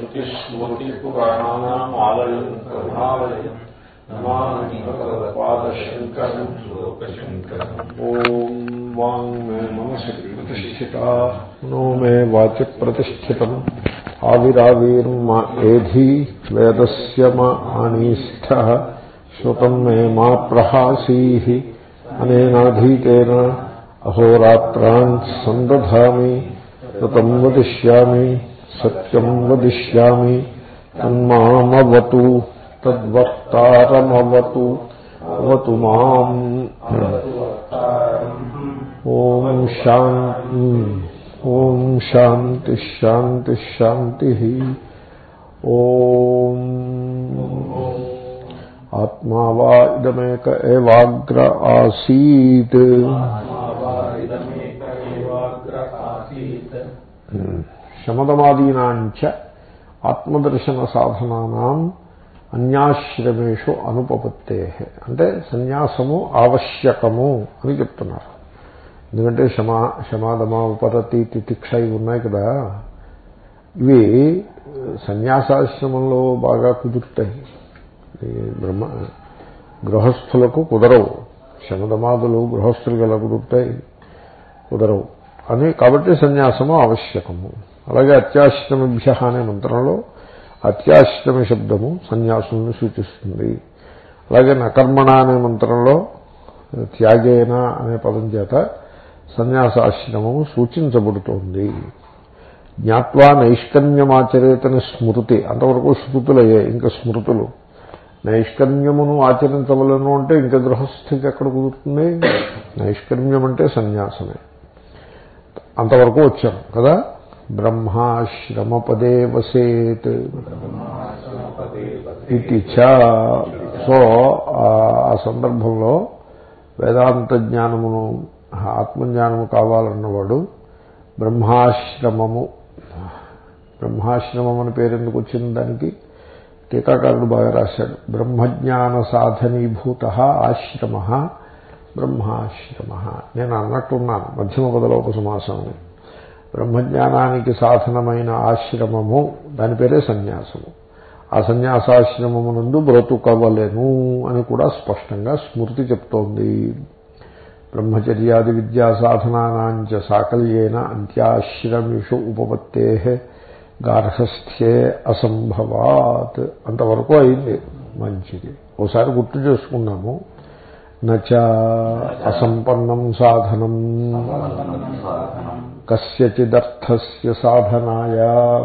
श्रुतिस्मृतिपुराणानामालयम् करुणालयम् नमामि भगवत्पादशङ्करम् लोकशङ्करम् ॐ वाङ्मे मनसि प्रतिष्ठिता नो मे वाचि प्रतिष्ठितम् आविरावीर्म एधी वेदस्य म अनीस्थः श्रुतम् मे मा प्रहासीः अनेनाधीतेन अहोरात्रान् सन्दधामि ऋतम् वदिष्यामि सत्यम् वदिष्यामि तन्मामवतु तद्वक्तारमवतु अवतु माम् ॐ शान्ति ॐ शान्तिः शान्तिः शान्तिः ॐ आत्मा वा इदमेक एवाग्र आसीत् శమదమాదీనాంచ ఆత్మదర్శన సాధనానాం అన్యాశ్రమేషు అనుపపత్తే అంటే సన్యాసము ఆవశ్యకము అని చెప్తున్నారు ఎందుకంటే శమా శమాదమా ఉపరతి తితిక్ష ఇవి ఉన్నాయి కదా ఇవి సన్యాసాశ్రమంలో బాగా కుదురుతాయి బ్రహ్మ గృహస్థులకు కుదరవు శమదమాదులు గృహస్థులకు ఎలా కుదురుతాయి కుదరవు అని కాబట్టి సన్యాసము ఆవశ్యకము అలాగే అత్యాశ్రమభ్య అనే మంత్రంలో అత్యాశ్రమ శబ్దము సన్యాసులను సూచిస్తుంది అలాగే నకర్మణ అనే మంత్రంలో త్యాగేన అనే పదం చేత సన్యాసాశ్రమము సూచించబడుతోంది జ్ఞాత్వా నైష్కర్మ్యమాచరేతని స్మృతి అంతవరకు శృతులయ్యాయి ఇంకా స్మృతులు నైష్కర్మ్యమును ఆచరించవలను అంటే ఇంకా గృహస్థితి ఎక్కడ కుదురుతుంది నైష్కర్మ్యం అంటే సన్యాసమే అంతవరకు వచ్చాం కదా బ్రహ్మాశ్రమపదే వసేత్ ఇది సో ఆ సందర్భంలో వేదాంత జ్ఞానమును ఆత్మజ్ఞానము కావాలన్నవాడు బ్రహ్మాశ్రమము బ్రహ్మాశ్రమం అని పేరు ఎందుకు వచ్చింది దానికి టీకాకారుడు బాగా రాశాడు బ్రహ్మజ్ఞాన సాధనీభూత ఆశ్రమ బ్రహ్మాశ్రమ నేను అన్నట్టున్నాను మధ్యమ పదలోప సమాసము బ్రహ్మజ్ఞానానికి సాధనమైన ఆశ్రమము దాని పేరే సన్యాసము ఆ సన్యాసాశ్రమమునందు బ్రతుకవలెను అని కూడా స్పష్టంగా స్మృతి చెప్తోంది బ్రహ్మచర్యాది విద్యా సాధనానాంచ సాకల్యేన అంత్యాశ్రమిషు ఉపపత్తే గార్హస్థ్యే అసంభవాత్ అంతవరకు అయింది మంచిది ఓసారి గుర్తు చేసుకున్నాము నచ అసంపన్నం సాధనం కస్యచిదర్థస్య సాధనాయ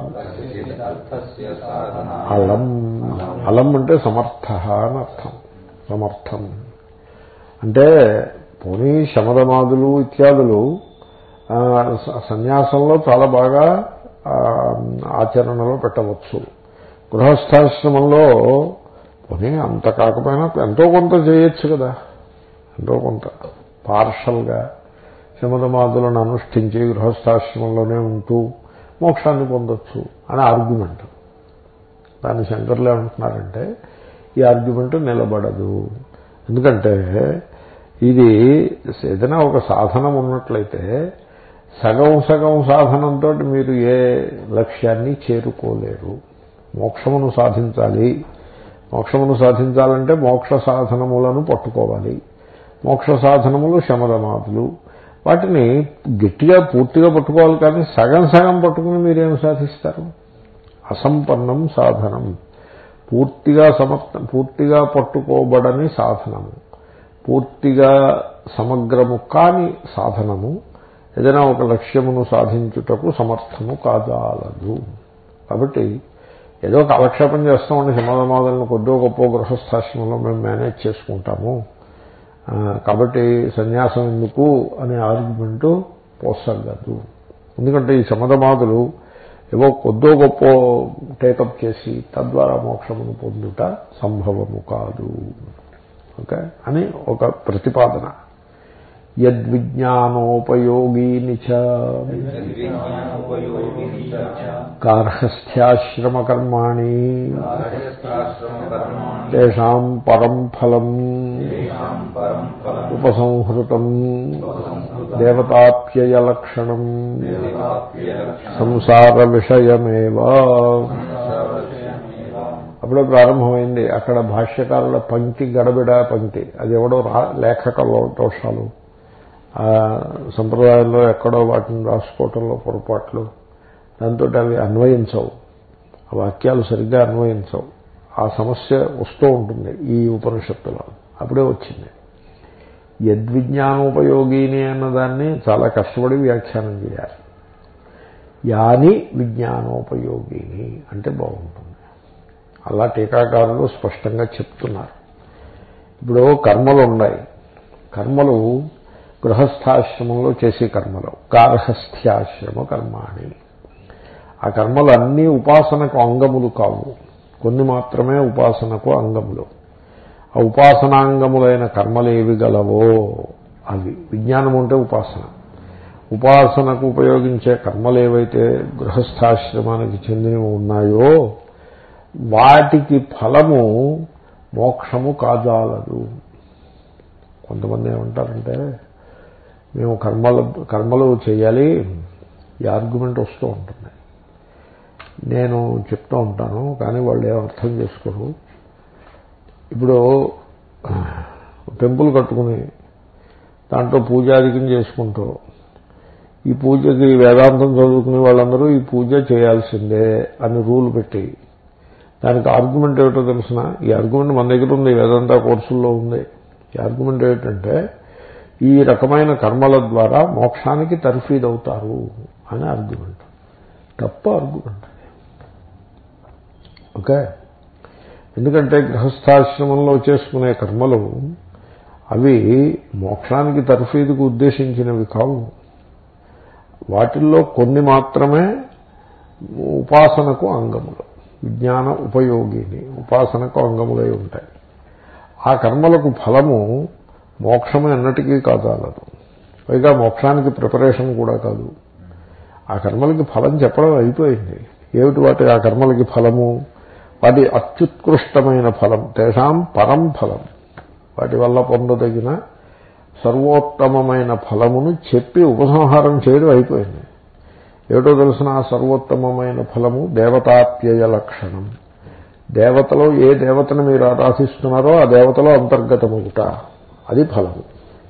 అలం అలం అంటే సమర్థ అని అర్థం సమర్థం అంటే పోనీ శమదమాదులు ఇత్యాదులు సన్యాసంలో చాలా బాగా ఆచరణలో పెట్టవచ్చు గృహస్థాశ్రమంలో పోనీ అంత కాకపోయినా ఎంతో కొంత చేయొచ్చు కదా ఎంతో కొంత పార్షల్గా శమదమాదులను అనుష్ఠించి గృహస్థాశ్రమంలోనే ఉంటూ మోక్షాన్ని పొందొచ్చు అనే ఆర్గ్యుమెంట్ దాన్ని శంకర్లు ఏమంటున్నారంటే ఈ ఆర్గ్యుమెంట్ నిలబడదు ఎందుకంటే ఇది ఏదైనా ఒక సాధనం ఉన్నట్లయితే సగం సగం సాధనంతో మీరు ఏ లక్ష్యాన్ని చేరుకోలేరు మోక్షమును సాధించాలి మోక్షమును సాధించాలంటే మోక్ష సాధనములను పట్టుకోవాలి మోక్ష సాధనములు శమదమాదులు వాటిని గట్టిగా పూర్తిగా పట్టుకోవాలి కానీ సగం సగం పట్టుకుని మీరేం సాధిస్తారు అసంపన్నం సాధనం పూర్తిగా సమర్థ పూర్తిగా పట్టుకోబడని సాధనము పూర్తిగా సమగ్రము కాని సాధనము ఏదైనా ఒక లక్ష్యమును సాధించుటకు సమర్థము కాజాలదు కాబట్టి ఏదో కాలక్షేపం చేస్తామండి సమాధమాదులను కొద్దో గొప్ప గృహస్థాశ్రమంలో మేము మేనేజ్ చేసుకుంటాము కాబట్టి సన్యాసం ఎందుకు అనే ఆర్గ్యుమెంటు పోసగదు ఎందుకంటే ఈ సమధమాదులు ఏవో కొద్దో గొప్ప టేకప్ చేసి తద్వారా మోక్షమును పొందుట సంభవము కాదు ఓకే అని ఒక ప్రతిపాదన యద్విజ్ఞానోపయోగీని గార్హస్థ్యాశ్రమకర్మాణి తేషాం పరం ఫలం ఉపసంహృతం దేవతాప్యయలక్షణం సంసార విషయమేవా అప్పుడే ప్రారంభమైంది అక్కడ భాష్యకారుల పంక్తి గడబిడ పంక్తి అది ఎవడో రా లేఖకలో దోషాలు ఆ సంప్రదాయంలో ఎక్కడో వాటిని రాసుకోవటంలో పొరపాట్లు దాంతో అవి అన్వయించవు ఆ వాక్యాలు సరిగ్గా అన్వయించవు ఆ సమస్య వస్తూ ఉంటుంది ఈ ఉపనిషత్తులో అప్పుడే వచ్చింది యద్విజ్ఞానోపయోగిని అన్నదాన్ని చాలా కష్టపడి వ్యాఖ్యానం చేయాలి యాని విజ్ఞానోపయోగిని అంటే బాగుంటుంది అలా టీకాకారులు స్పష్టంగా చెప్తున్నారు ఇప్పుడు కర్మలు ఉన్నాయి కర్మలు గృహస్థాశ్రమంలో చేసే కర్మలు గార్హస్థ్యాశ్రమ కర్మాణి ఆ కర్మలు అన్నీ ఉపాసనకు అంగములు కావు కొన్ని మాత్రమే ఉపాసనకు అంగములు ఆ ఉపాసనాంగములైన కర్మలు ఏవి గలవో అవి విజ్ఞానం అంటే ఉపాసన ఉపాసనకు ఉపయోగించే కర్మలు ఏవైతే గృహస్థాశ్రమానికి చెందినవి ఉన్నాయో వాటికి ఫలము మోక్షము కాజాలదు కొంతమంది ఏమంటారంటే మేము కర్మలు కర్మలు చేయాలి ఈ ఆర్గ్యుమెంట్ వస్తూ ఉంటుంది నేను చెప్తూ ఉంటాను కానీ వాళ్ళు ఏం అర్థం చేసుకోరు ఇప్పుడు టెంపుల్ కట్టుకుని దాంట్లో పూజాధికం చేసుకుంటూ ఈ పూజకి వేదాంతం చదువుకునే వాళ్ళందరూ ఈ పూజ చేయాల్సిందే అని రూల్ పెట్టి దానికి ఆర్గ్యుమెంట్ ఏమిటో తెలిసిన ఈ ఆర్గ్యుమెంట్ మన దగ్గర ఉంది వేదాంత కోర్సుల్లో ఉంది ఈ ఆర్గ్యుమెంట్ ఏమిటంటే ఈ రకమైన కర్మల ద్వారా మోక్షానికి తర్ఫీదవుతారు అని ఆర్గ్యుమెంట్ తప్పు ఆర్గ్యుమెంట్ ఓకే ఎందుకంటే గృహస్థాశ్రమంలో చేసుకునే కర్మలు అవి మోక్షానికి తర్ఫీదుకు ఉద్దేశించినవి కావు వాటిల్లో కొన్ని మాత్రమే ఉపాసనకు అంగములు విజ్ఞాన ఉపయోగిని ఉపాసనకు అంగములై ఉంటాయి ఆ కర్మలకు ఫలము మోక్షమే అన్నటికీ కాదాలదు పైగా మోక్షానికి ప్రిపరేషన్ కూడా కాదు ఆ కర్మలకి ఫలం చెప్పడం అయిపోయింది ఏమిటి వాటి ఆ కర్మలకి ఫలము వాటి అత్యుత్కృష్టమైన ఫలం తేషాం పరం ఫలం వాటి వల్ల పొందదగిన సర్వోత్తమమైన ఫలమును చెప్పి ఉపసంహారం చేయడం అయిపోయింది ఏమిటో తెలిసిన ఆ సర్వోత్తమమైన ఫలము దేవతాప్యయ లక్షణం దేవతలో ఏ దేవతను మీరు ఆరాధిస్తున్నారో ఆ దేవతలో అంతర్గతముట అది ఫలము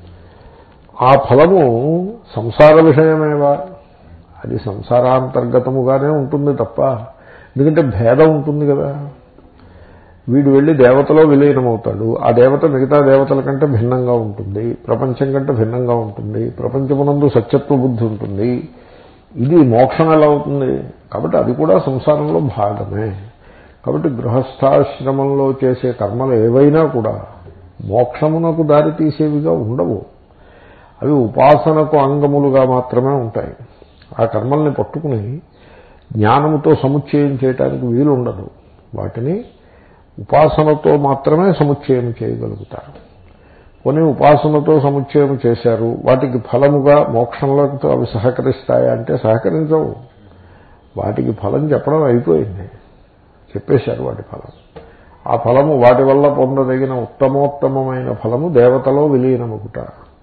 ఆ ఫలము సంసార విషయమేవా అది సంసారాంతర్గతముగానే ఉంటుంది తప్ప ఎందుకంటే భేదం ఉంటుంది కదా వీడు వెళ్ళి దేవతలో విలీనమవుతాడు ఆ దేవత మిగతా దేవతల కంటే భిన్నంగా ఉంటుంది ప్రపంచం కంటే భిన్నంగా ఉంటుంది ప్రపంచమునందు సత్యత్వ బుద్ధి ఉంటుంది ఇది మోక్షం ఎలా అవుతుంది కాబట్టి అది కూడా సంసారంలో భాగమే కాబట్టి గృహస్థాశ్రమంలో చేసే కర్మలు ఏవైనా కూడా మోక్షమునకు దారి తీసేవిగా ఉండవు అవి ఉపాసనకు అంగములుగా మాత్రమే ఉంటాయి ఆ కర్మల్ని పట్టుకుని జ్ఞానముతో సముచ్చయం చేయటానికి వీలు ఉండదు వాటిని ఉపాసనతో మాత్రమే సముచ్చయం చేయగలుగుతారు కొన్ని ఉపాసనతో సముచ్చయం చేశారు వాటికి ఫలముగా మోక్షంలోకి అవి సహకరిస్తాయా అంటే సహకరించవు వాటికి ఫలం చెప్పడం అయిపోయింది చెప్పేశారు వాటి ఫలం ఆ ఫలము వాటి వల్ల పొందదగిన ఉత్తమోత్తమైన ఫలము దేవతలో విలీనముకుట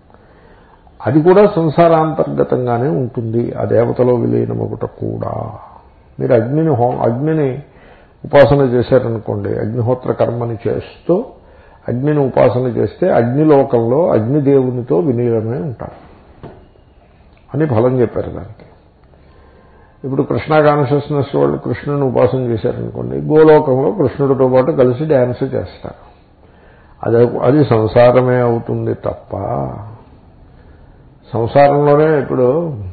అది కూడా సంసారాంతర్గతంగానే ఉంటుంది ఆ దేవతలో విలీనముకుట కూడా మీరు అగ్నిని హో అగ్నిని ఉపాసన చేశారనుకోండి అగ్నిహోత్ర కర్మని చేస్తూ అగ్నిని ఉపాసన చేస్తే అగ్నిలోకంలో అగ్నిదేవునితో విలీనమై ఉంటారు అని ఫలం చెప్పారు దానికి ఇప్పుడు కృష్ణ కాన్షియస్నెస్ వాళ్ళు కృష్ణుని ఉపాసన చేశారనుకోండి గోలోకంలో కృష్ణుడితో పాటు కలిసి డ్యాన్స్ చేస్తారు అది అది సంసారమే అవుతుంది తప్ప సంసారంలోనే ఇప్పుడు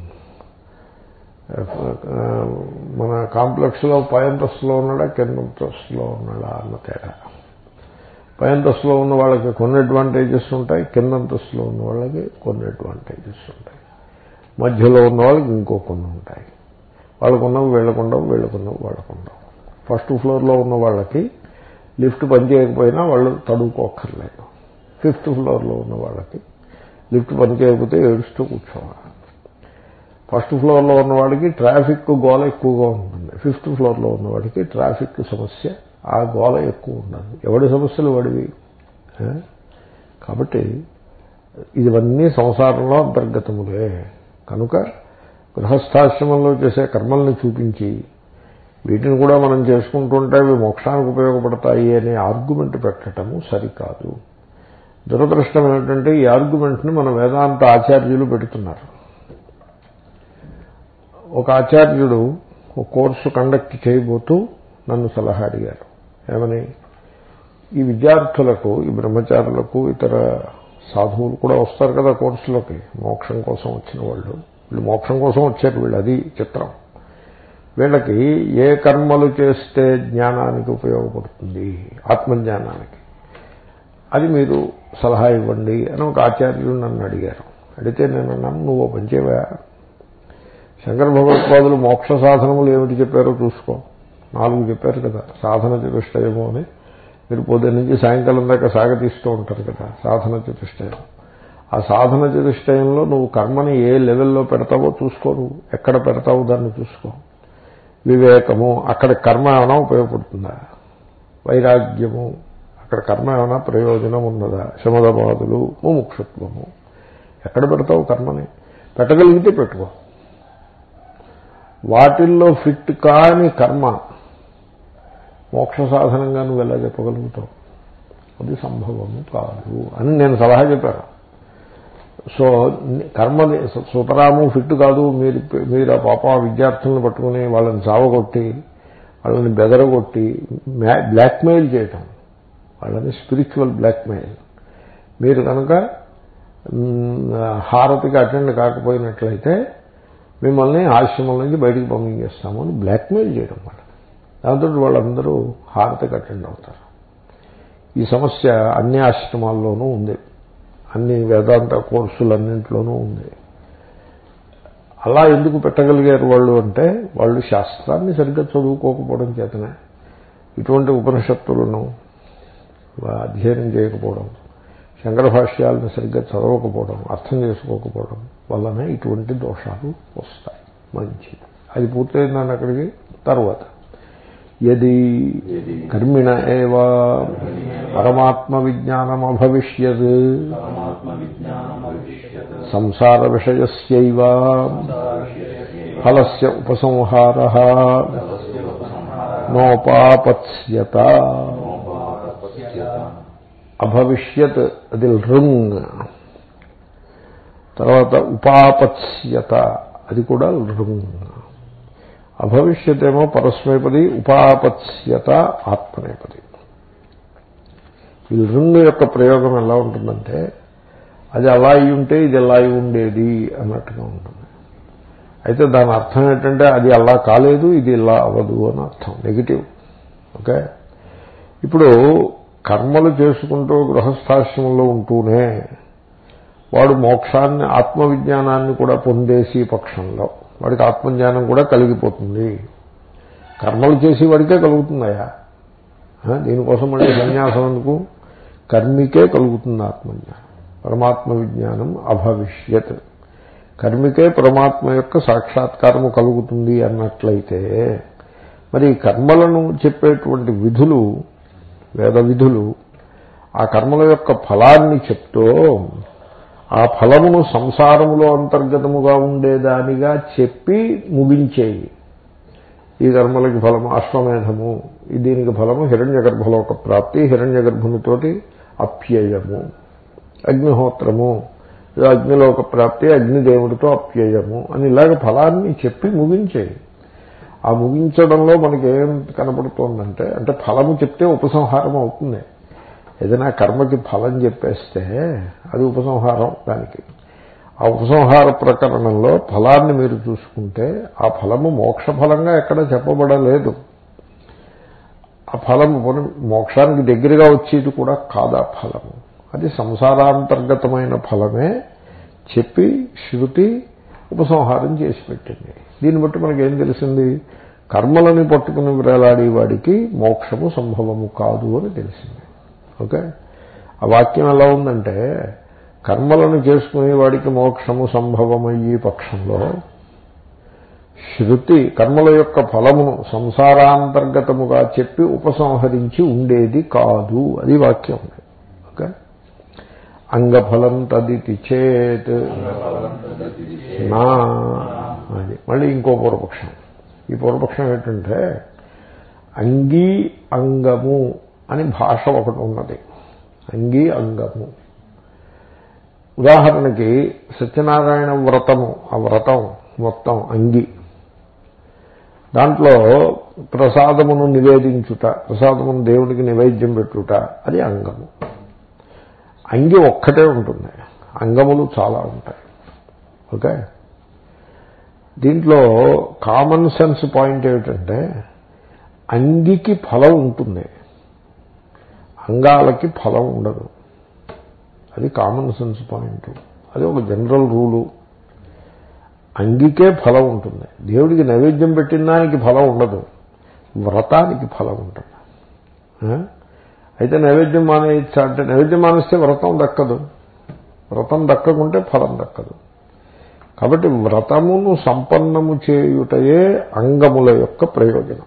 మన కాంప్లెక్స్లో పై అంతస్తులో ఉన్నాడా కింద అంతస్తులో ఉన్నాడా అన్న తేడా పై అంతస్తులో ఉన్న వాళ్ళకి కొన్ని అడ్వాంటేజెస్ ఉంటాయి కింద అంతస్తులో ఉన్న వాళ్ళకి కొన్ని అడ్వాంటేజెస్ ఉంటాయి మధ్యలో ఉన్న వాళ్ళకి ఇంకో కొన్ని ఉంటాయి వాళ్ళకున్నవి వీళ్ళకుండవు వీళ్ళకున్నవి వాళ్ళకుండవు ఫస్ట్ ఫ్లోర్లో ఉన్న వాళ్ళకి లిఫ్ట్ పనిచేయకపోయినా వాళ్ళు తడువుకోక్కర్లేదు ఫిఫ్త్ ఫ్లోర్లో ఉన్న వాళ్ళకి లిఫ్ట్ పనిచేయకపోతే ఏడుస్తూ కూర్చోవాలి ఫస్ట్ ఫ్లోర్లో ఉన్న వాడికి ట్రాఫిక్ గోల ఎక్కువగా ఉంటుంది ఫిఫ్త్ ఫ్లోర్లో ఉన్న వాడికి ట్రాఫిక్ సమస్య ఆ గోల ఎక్కువ ఉండదు ఎవడి సమస్యలు వాడివి కాబట్టి ఇవన్నీ సంసారంలో అంతర్గతములే కనుక గృహస్థాశ్రమంలో చేసే కర్మల్ని చూపించి వీటిని కూడా మనం చేసుకుంటుంటే అవి మోక్షానికి ఉపయోగపడతాయి అనే ఆర్గ్యుమెంట్ పెట్టడము సరికాదు దురదృష్టం ఏమిటంటే ఈ ఆర్గ్యుమెంట్ని మన వేదాంత ఆచార్యులు పెడుతున్నారు ఒక ఆచార్యుడు ఒక కోర్సు కండక్ట్ చేయబోతూ నన్ను సలహా అడిగారు ఏమని ఈ విద్యార్థులకు ఈ బ్రహ్మచారులకు ఇతర సాధువులు కూడా వస్తారు కదా కోర్సులోకి మోక్షం కోసం వచ్చిన వాళ్ళు వీళ్ళు మోక్షం కోసం వచ్చారు వీళ్ళు అది చిత్రం వీళ్ళకి ఏ కర్మలు చేస్తే జ్ఞానానికి ఉపయోగపడుతుంది ఆత్మజ్ఞానానికి అది మీరు సలహా ఇవ్వండి అని ఒక ఆచార్యుడు నన్ను అడిగారు అడిగితే నేను అన్నాను నువ్వు పనిచేవా శంకర భగవత్పాదులు మోక్ష సాధనములు ఏమిటి చెప్పారో చూసుకో నాలుగు చెప్పారు కదా సాధన చతుష్టయము అని మీరు పొద్దున్న నుంచి సాయంకాలం దాకా సాగతీస్తూ ఉంటారు కదా సాధన చతుష్టయం ఆ సాధన చతుష్టయంలో నువ్వు కర్మని ఏ లెవెల్లో పెడతావో చూసుకోరు ఎక్కడ పెడతావో దాన్ని చూసుకో వివేకము అక్కడ కర్మ ఏమైనా ఉపయోగపడుతుందా వైరాగ్యము అక్కడ కర్మ ఏమైనా ప్రయోజనం ఉన్నదా శమదబాదులు ముముక్షత్వము ఎక్కడ పెడతావు కర్మని పెట్టగలిగితే పెట్టుకో వాటిల్లో ఫిట్ కాని కర్మ మోక్ష సాధనంగా నువ్వు ఎలా చెప్పగలుగుతావు అది సంభవము కాదు అని నేను సలహా చెప్పాను సో కర్మని సుతరాము ఫిట్ కాదు మీరు మీరు ఆ పాప విద్యార్థులను పట్టుకుని వాళ్ళని చావగొట్టి వాళ్ళని బెదరగొట్టి బ్లాక్మెయిల్ చేయటం వాళ్ళని స్పిరిచువల్ బ్లాక్మెయిల్ మీరు కనుక హారతికి అటెండ్ కాకపోయినట్లయితే మిమ్మల్ని ఆశ్రమం నుంచి బయటికి పంపించేస్తాము అని బ్లాక్మెయిల్ చేయడం వాళ్ళకి దాంతో వాళ్ళందరూ హారతికి అటెండ్ అవుతారు ఈ సమస్య అన్ని ఆశ్రమాల్లోనూ ఉంది అన్ని వేదాంత కోర్సులన్నింటిలోనూ ఉంది అలా ఎందుకు పెట్టగలిగారు వాళ్ళు అంటే వాళ్ళు శాస్త్రాన్ని సరిగ్గా చదువుకోకపోవడం చేతనే ఇటువంటి ఉపనిషత్తులను అధ్యయనం చేయకపోవడం శంకర భాష్యాలను సరిగ్గా చదవకపోవడం అర్థం చేసుకోకపోవడం వల్లనే ఇటువంటి దోషాలు వస్తాయి మంచిది అది పూర్తయిందని అక్కడికి తర్వాత యది కర్మిణ ఏవ పరమాత్మ విజ్ఞానం అభవిష్యత్ సంసార విషయస్యైవ ఫలస్య ఉపసంహార నోపాపత్స్యత అభవిష్యత్ అది రుంగ్ తర్వాత ఉపాపత్స్యత అది కూడా రుంగ్ అభవిష్యతేమో పరస్మైపది ఉపాపత్స్యత ఆత్మనేపది ఈ రుంగ్ యొక్క ప్రయోగం ఎలా ఉంటుందంటే అది అలా అయి ఉంటే ఇది ఎలా అయి ఉండేది అన్నట్టుగా ఉంటుంది అయితే దాని అర్థం ఏంటంటే అది అలా కాలేదు ఇది ఇలా అవ్వదు అని అర్థం నెగిటివ్ ఓకే ఇప్పుడు కర్మలు చేసుకుంటూ గృహస్థాశ్రమంలో ఉంటూనే వాడు మోక్షాన్ని ఆత్మవిజ్ఞానాన్ని కూడా పొందేసి పక్షంలో వాడికి ఆత్మజ్ఞానం కూడా కలిగిపోతుంది కర్మలు చేసి వాడికే కలుగుతుందయా దీనికోసం మళ్ళీ సన్యాసం ఎందుకు కర్మికే కలుగుతుంది ఆత్మజ్ఞానం పరమాత్మ విజ్ఞానం అభవిష్యత్ కర్మికే పరమాత్మ యొక్క సాక్షాత్కారము కలుగుతుంది అన్నట్లయితే మరి కర్మలను చెప్పేటువంటి విధులు వేద విధులు ఆ కర్మల యొక్క ఫలాన్ని చెప్తూ ఆ ఫలమును సంసారములో అంతర్గతముగా ఉండేదానిగా చెప్పి ముగించేయి ఈ కర్మలకి ఫలము అశ్వమేధము దీనికి ఫలము హిరణ్య గర్భలోక ప్రాప్తి హిరణ్య గర్భునితోటి అప్యయము అగ్నిహోత్రము అగ్నిలోక ప్రాప్తి అగ్నిదేవుడితో అప్యయము అని ఇలాగ ఫలాన్ని చెప్పి ముగించేయి ఆ ముగించడంలో మనకి ఏం కనపడుతోందంటే అంటే ఫలము చెప్తే ఉపసంహారం అవుతుంది ఏదైనా కర్మకి ఫలం చెప్పేస్తే అది ఉపసంహారం దానికి ఆ ఉపసంహార ప్రకరణంలో ఫలాన్ని మీరు చూసుకుంటే ఆ ఫలము మోక్ష ఫలంగా ఎక్కడ చెప్పబడలేదు ఆ ఫలము మోక్షానికి దగ్గరగా వచ్చేది కూడా కాదా ఫలము అది సంసారాంతర్గతమైన ఫలమే చెప్పి శృతి ఉపసంహారం చేసి పెట్టింది దీన్ని బట్టి మనకేం తెలిసింది కర్మలని పట్టుకుని వేలాడి వాడికి మోక్షము సంభవము కాదు అని తెలిసింది ఓకే ఆ వాక్యం ఎలా ఉందంటే కర్మలను చేసుకునే వాడికి మోక్షము సంభవమయ్యే పక్షంలో శృతి కర్మల యొక్క ఫలమును సంసారాంతర్గతముగా చెప్పి ఉపసంహరించి ఉండేది కాదు అది వాక్యం ఓకే అంగఫలం తదితి చేత్ నా అది మళ్ళీ ఇంకో పూర్వపక్షం ఈ పూర్వపక్షం ఏంటంటే అంగీ అంగము అని భాష ఒకటి ఉన్నది అంగీ అంగము ఉదాహరణకి సత్యనారాయణ వ్రతము ఆ వ్రతం మొత్తం అంగి దాంట్లో ప్రసాదమును నివేదించుట ప్రసాదమును దేవుడికి నివేద్యం పెట్టుట అది అంగము అంగి ఒక్కటే ఉంటుంది అంగములు చాలా ఉంటాయి ఓకే దీంట్లో కామన్ సెన్స్ పాయింట్ ఏమిటంటే అంగికి ఫలం ఉంటుంది అంగాలకి ఫలం ఉండదు అది కామన్ సెన్స్ పాయింట్ అది ఒక జనరల్ రూలు అంగికే ఫలం ఉంటుంది దేవుడికి నైవేద్యం పెట్టిన దానికి ఫలం ఉండదు వ్రతానికి ఫలం ఉంటుంది ఆ? అయితే నైవేద్యం మానేయచ్చా అంటే నైవేద్యం మానేస్తే వ్రతం దక్కదు వ్రతం దక్కకుంటే ఫలం దక్కదు కాబట్టి వ్రతమును సంపన్నము చేయుటయే అంగముల యొక్క ప్రయోజనం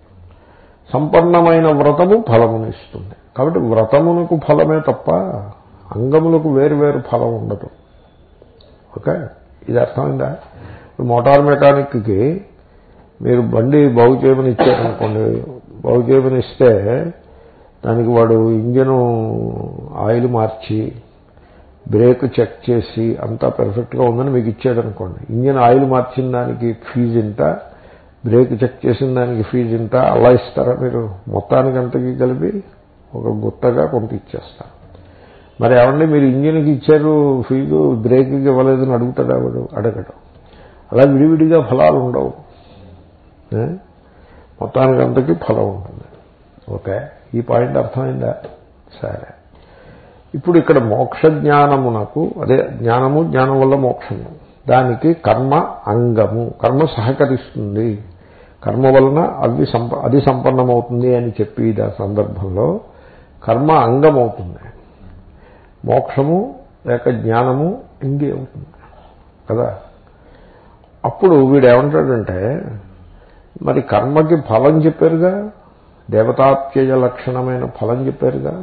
సంపన్నమైన వ్రతము ఫలమునిస్తుంది కాబట్టి వ్రతమునకు ఫలమే తప్ప అంగములకు వేరు వేరు ఫలం ఉండదు ఓకే ఇది అర్థమైందా ఇప్పుడు మోటార్ మెకానిక్కి మీరు బండి బాగు చేయమని ఇచ్చారనుకోండి బాగు చేయమని ఇస్తే దానికి వాడు ఇంజను ఆయిల్ మార్చి బ్రేక్ చెక్ చేసి అంతా పెర్ఫెక్ట్గా ఉందని మీకు ఇచ్చాడనుకోండి ఇంజన్ ఆయిల్ మార్చిన దానికి ఫీజు ఇంత బ్రేక్ చెక్ చేసిన దానికి ఫీజు ఇంత అలా ఇస్తారా మీరు మొత్తానికి అంతకి కలిపి ఒక గుత్తగా కొంత ఇచ్చేస్తారు మరి ఏమండి మీరు ఇంజిన్కి ఇచ్చారు ఫీజు బ్రేక్కి ఇవ్వలేదని అడుగుతాడా వాడు అడగడం అలా విడివిడిగా ఫలాలు ఉండవు ఏ? మొత్తానికి అంతకి ఫలం ఉంటుంది ఓకే ఈ పాయింట్ అర్థమైందా సరే ఇప్పుడు ఇక్కడ మోక్ష జ్ఞానమునకు అదే జ్ఞానము జ్ఞానం వల్ల మోక్షము దానికి కర్మ అంగము కర్మ సహకరిస్తుంది కర్మ వలన అవి సంప అది సంపన్నమవుతుంది అని చెప్పి ఆ సందర్భంలో కర్మ అంగమవుతుంది మోక్షము లేక జ్ఞానము ఇంగి అవుతుంది కదా అప్పుడు వీడు ఏమంటాడంటే మరి కర్మకి ఫలం చెప్పారుగా దేవతాప్యయ లక్షణమైన ఫలం చెప్పారుగా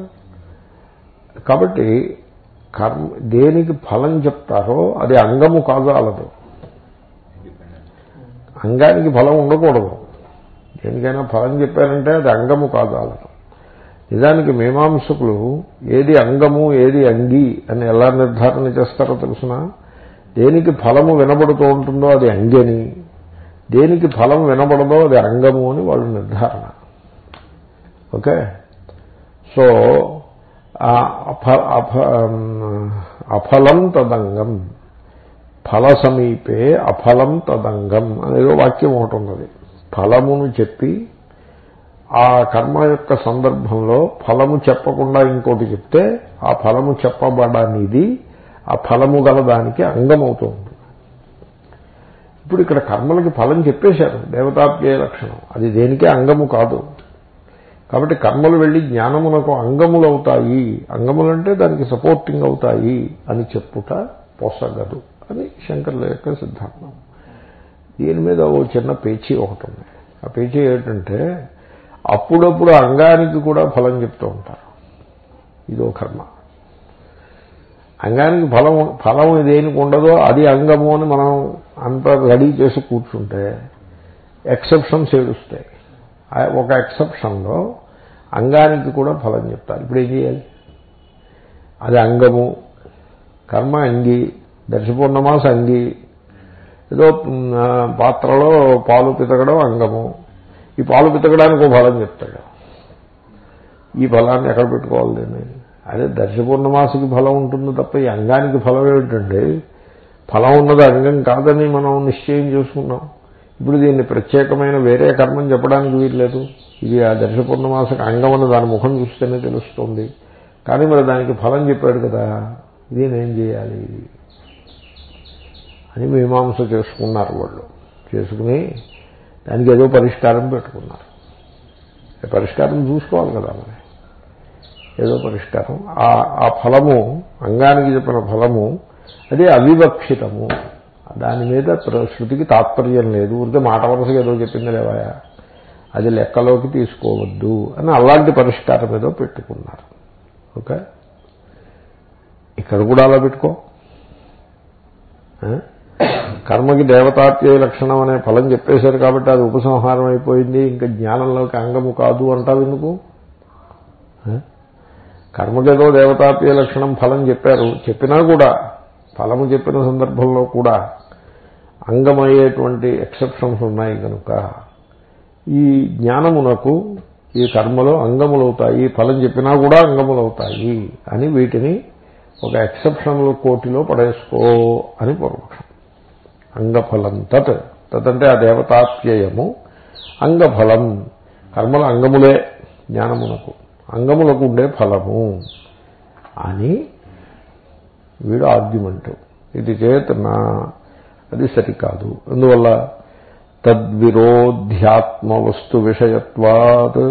కాబట్టి కర్మ దేనికి ఫలం చెప్తారో అది అంగము కాదాలదు అంగానికి ఫలం ఉండకూడదు దేనికైనా ఫలం చెప్పారంటే అది అంగము కాదాలదు నిజానికి మీమాంసకులు ఏది అంగము ఏది అంగి అని ఎలా నిర్ధారణ చేస్తారో తెలుసిన దేనికి ఫలము వినబడుతూ ఉంటుందో అది అంగని దేనికి ఫలం వినబడదో అది అంగము అని వాళ్ళు నిర్ధారణ ఓకే సో ఆ అఫ- అఫ- అఫలం తదంగం ఫల సమీపే అఫలం తదంగం అనేదో వాక్యం ఒకటి ఉన్నది ఫలమును చెప్పి ఆ కర్మ యొక్క సందర్భంలో ఫలము చెప్పకుండా ఇంకోటి చెప్తే ఆ ఫలము చెప్పబడనిది ఆ ఫలము గల దానికి అంగమవుతూ ఉంటుంది ఇప్పుడు ఇక్కడ కర్మలకి ఫలం చెప్పేశారు దేవతాప్యయ లక్షణం అది దేనికే అంగము కాదు కాబట్టి కర్మలు వెళ్ళి జ్ఞానమునకు అంగములు అవుతాయి అంగములంటే దానికి సపోర్టింగ్ అవుతాయి అని చెప్పుట పొసగదు అని శంకర్ల యొక్క సిద్ధాంతం దీని మీద ఓ చిన్న పేచీ ఒకటి ఉంది ఆ పేచీ ఏంటంటే అప్పుడప్పుడు అంగానికి కూడా ఫలం చెప్తూ ఉంటారు ఇదో కర్మ అంగానికి ఫలం ఫలం దేనికి ఉండదో అది అంగము అని మనం అంత రెడీ చేసి కూర్చుంటే ఎక్సెప్షన్స్ ఏడుస్తాయి ఆ ఒక ఎక్సెప్షన్లో అంగానికి కూడా ఫలం చెప్తారు ఇప్పుడు ఏం చేయాలి అది అంగము కర్మ అంగి దర్శపూర్ణమాస అంగి ఏదో మ్, ఆ, పాత్రలో పాలు పితకడం అంగము ఈ పాలు పితకడానికి ఒక ఫలం చెప్తాడు ఈ ఫలాన్ని ఎక్కడ పెట్టుకోవాలి దీన్ని అదే దర్శపూర్ణమాసకి ఫలం ఉంటుంది తప్ప ఈ అంగానికి ఫలం ఏమిటండి ఫలం ఉన్నది అంగం కాదని మనం నిశ్చయం చేసుకున్నాం ఇప్పుడు దీన్ని ప్రత్యేకమైన వేరే కర్మం చెప్పడానికి వీల్లేదు ఇది ఆ దర్శపూర్ణమాసకి అంగం అన్న దాని ముఖం చూస్తేనే తెలుస్తుంది కానీ మరి దానికి ఫలం చెప్పాడు కదా దీని ఏం చేయాలి అని మీమాంస చేసుకున్నారు వాళ్ళు చేసుకుని దానికి ఏదో పరిష్కారం పెట్టుకున్నారు ఈ పరిష్కారం చూసుకోవాలి కదా మరి ఏదో పరిష్కారం ఆ ఆ ఫలము అంగానికి చెప్పిన ఫలము అది అవివక్షితము దాని మీద ప్ర- శృతికి తాత్పర్యం లేదు ఊరికే మాట వరుసగా ఏదో చెప్పింది లేవాయా అది లెక్కలోకి తీసుకోవద్దు అని అలాంటి పరిష్కారం ఏదో పెట్టుకున్నారు ఓకే ఇక్కడ కూడా అలా పెట్టుకో ఆ? కర్మకి దేవతాత్యయ లక్షణం అనే ఫలం చెప్పేశారు కాబట్టి అది ఉపసంహారం అయిపోయింది ఇంకా జ్ఞానంలోకి అంగము కాదు అంటావు ఎందుకు ఆ? కర్మకేదో దేవతాత్యయ లక్షణం ఫలం చెప్పారు చెప్పినా కూడా ఫలము చెప్పిన సందర్భంలో కూడా అంగమయ్యేటువంటి ఎక్సెప్షన్స్ ఉన్నాయి కనుక ఈ జ్ఞానమునకు ఈ కర్మలో అంగములవుతాయి ఫలం చెప్పినా కూడా అంగములవుతాయి అని వీటిని ఒక ఎక్సెప్షనల్ కోటిలో పడేసుకో అని పూర్వపక్షం అంగఫలం తత్ తత్ అంటే ఆ దేవతాప్యయము అంగఫలం కర్మల అంగములే జ్ఞానమునకు అంగములకు ఉండే ఫలము అని వీడు ఆర్గ్యుమెంట్ ఇది చేతన అది సరికాదు అందువల్ల తద్విరోధ్యాత్మ వస్తు విషయత్వాత్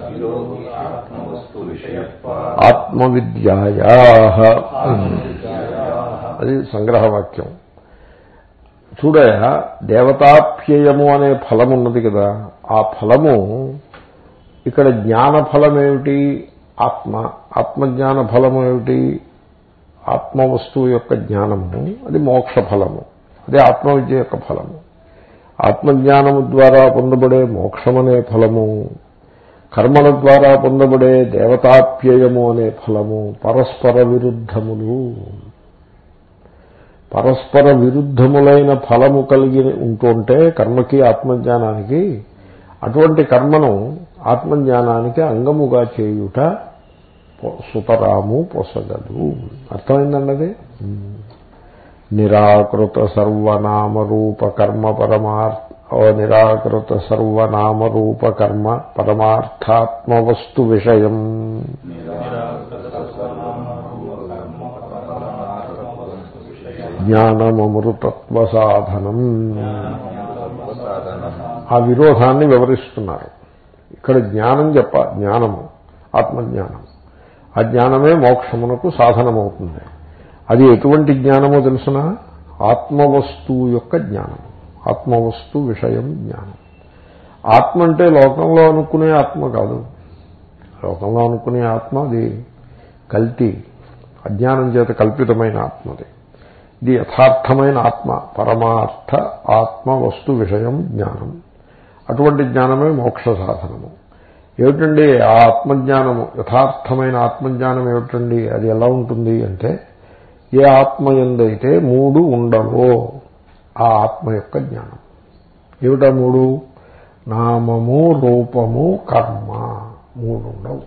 ఆత్మవిద్యాయా అది సంగ్రహవాక్యం చూడయా దేవతాప్యయము అనే ఫలం ఉన్నది కదా ఆ ఫలము ఇక్కడ జ్ఞాన ఫలం ఏమిటి ఆత్మ ఆత్మజ్ఞాన ఫలము ఏమిటి ఆత్మ వస్తువు యొక్క జ్ఞానము అది మోక్ష ఫలము అదే ఆత్మవిద్య యొక్క ఫలము ఆత్మజ్ఞానము ద్వారా పొందబడే మోక్షమనే ఫలము కర్మల ద్వారా పొందబడే దేవతాప్యయము అనే ఫలము పరస్పర విరుద్ధములు పరస్పర విరుద్ధములైన ఫలము కలిగి ఉంటుంటే కర్మకి ఆత్మజ్ఞానానికి అటువంటి కర్మను ఆత్మజ్ఞానానికి అంగముగా చేయుట సుతరాము పొసగదు అర్థమైందండి అది నిరాకృత సర్వనామరూప కర్మ పరమార్థ నిరాకృత సర్వనామరూప కర్మ పరమార్థాత్మవస్తు విషయం జ్ఞానమృతత్వ సాధనం ఆ విరోధాన్ని వివరిస్తున్నారు ఇక్కడ జ్ఞానం చెప్ప జ్ఞానము ఆత్మజ్ఞానం ఆ జ్ఞానమే మోక్షమునకు సాధనమవుతుంది అది ఎటువంటి జ్ఞానమో తెలుసిన ఆత్మవస్తువు యొక్క జ్ఞానం ఆత్మవస్తు విషయం జ్ఞానం ఆత్మ అంటే లోకంలో అనుకునే ఆత్మ కాదు లోకంలో అనుకునే ఆత్మ అది కల్తీ అజ్ఞానం చేత కల్పితమైన ఆత్మది ఇది యథార్థమైన ఆత్మ పరమార్థ ఆత్మ వస్తు విషయం జ్ఞానం అటువంటి జ్ఞానమే మోక్ష సాధనము ఏమిటండి ఆ ఆత్మజ్ఞానము యథార్థమైన ఆత్మజ్ఞానం ఏమిటండి అది ఎలా ఉంటుంది అంటే ఏ ఆత్మ ఎందైతే మూడు ఉండవో ఆ ఆత్మ యొక్క జ్ఞానం ఏమిటా మూడు నామము రూపము కర్మ మూడు ఉండవు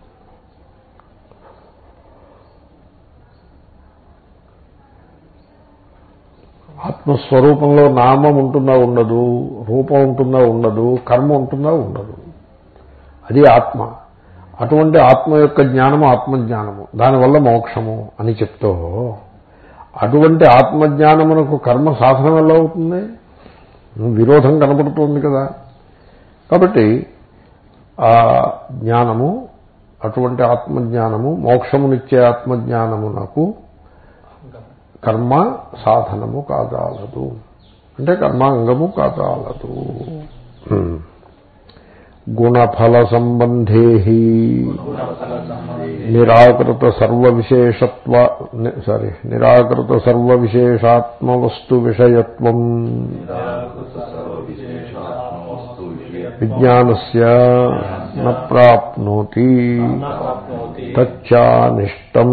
ఆత్మస్వరూపంలో నామం ఉంటుందా ఉండదు రూపం ఉంటుందా ఉండదు కర్మ ఉంటుందా ఉండదు అది ఆత్మ అటువంటి ఆత్మ యొక్క జ్ఞానము ఆత్మజ్ఞానము దానివల్ల మోక్షము అని చెప్తూ అటువంటి ఆత్మజ్ఞానమునకు కర్మ సాధనం ఎలా అవుతుంది విరోధం కనపడుతోంది కదా కాబట్టి ఆ జ్ఞానము అటువంటి ఆత్మజ్ఞానము మోక్షమునిచ్చే ఆత్మజ్ఞానమునకు కర్మ సాధనము కాదాలదు అంటే కర్మాంగము కాదాలదు గుణఫల సంబంధే నిరాకృత సర్వ విశేషత్వ సారీ నిరాకృత సర్వ విశేషాత్మవస్తు విషయత్వం విజ్ఞానస్య న ప్రాప్నోతి తచ్చానిష్టం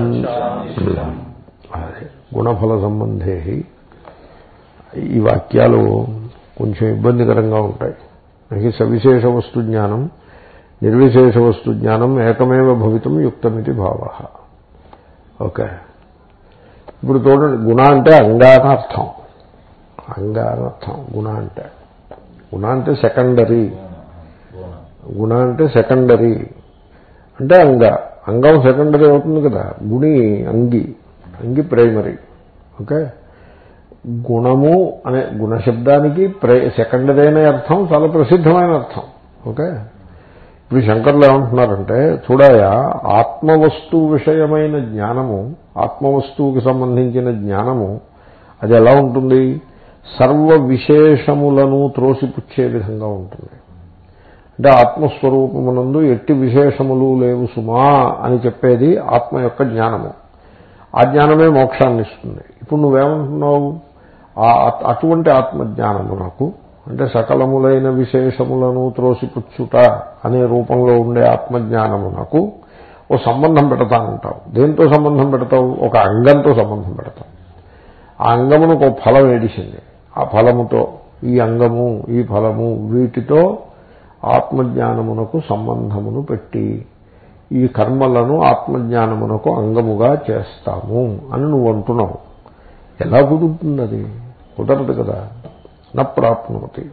గుణఫల సంబంధే ఈ వాక్యాలు కొంచెం ఇబ్బందికరంగా ఉంటాయి నహి సవిశేష వస్తు జ్ఞానం నిర్విశేష వస్తు జ్ఞానం ఏకమేవ భవితం యుక్తమితి భావ ఓకే ఇప్పుడు చూడండి గుణ అంటే అంగానర్థం అంగానర్థం గుణ అంటే గుణ అంటే సెకండరీ గుణ అంటే సెకండరీ అంటే అంగ అంగం సెకండరీ అవుతుంది కదా గుణి అంగి అంగి ప్రైమరీ ఓకే గుణము అనే గుణశబ్దానికి ప్రే సెకండరీ అనే అర్థం చాలా ప్రసిద్ధమైన అర్థం ఓకే ఇప్పుడు శంకర్లు ఏమంటున్నారంటే చూడాయా ఆత్మవస్తు విషయమైన జ్ఞానము ఆత్మవస్తువుకి సంబంధించిన జ్ఞానము అది ఎలా ఉంటుంది సర్వ విశేషములను త్రోసిపుచ్చే విధంగా ఉంటుంది అంటే ఆత్మస్వరూపమునందు ఎట్టి విశేషములు లేవు సుమా అని చెప్పేది ఆత్మ యొక్క జ్ఞానము ఆ జ్ఞానమే మోక్షాన్ని ఇస్తుంది ఇప్పుడు నువ్వేమంటున్నావు ఆ అటువంటి ఆత్మజ్ఞానమునకు అంటే సకలములైన విశేషములను త్రోసిపుచ్చుట అనే రూపంలో ఉండే ఆత్మజ్ఞానమునకు ఓ సంబంధం పెడతానంటావు దేంతో సంబంధం పెడతావు ఒక అంగంతో సంబంధం పెడతావు ఆ అంగమునకు ఒక ఫలం ఏడిసింది ఆ ఫలముతో ఈ అంగము ఈ ఫలము వీటితో ఆత్మజ్ఞానమునకు సంబంధమును పెట్టి ఈ కర్మలను ఆత్మజ్ఞానమునకు అంగముగా చేస్తాము అని నువ్వు అంటున్నావు ఎలా కుదురుతుంది అది కుదరదు కదా నా ప్రాప్నోతి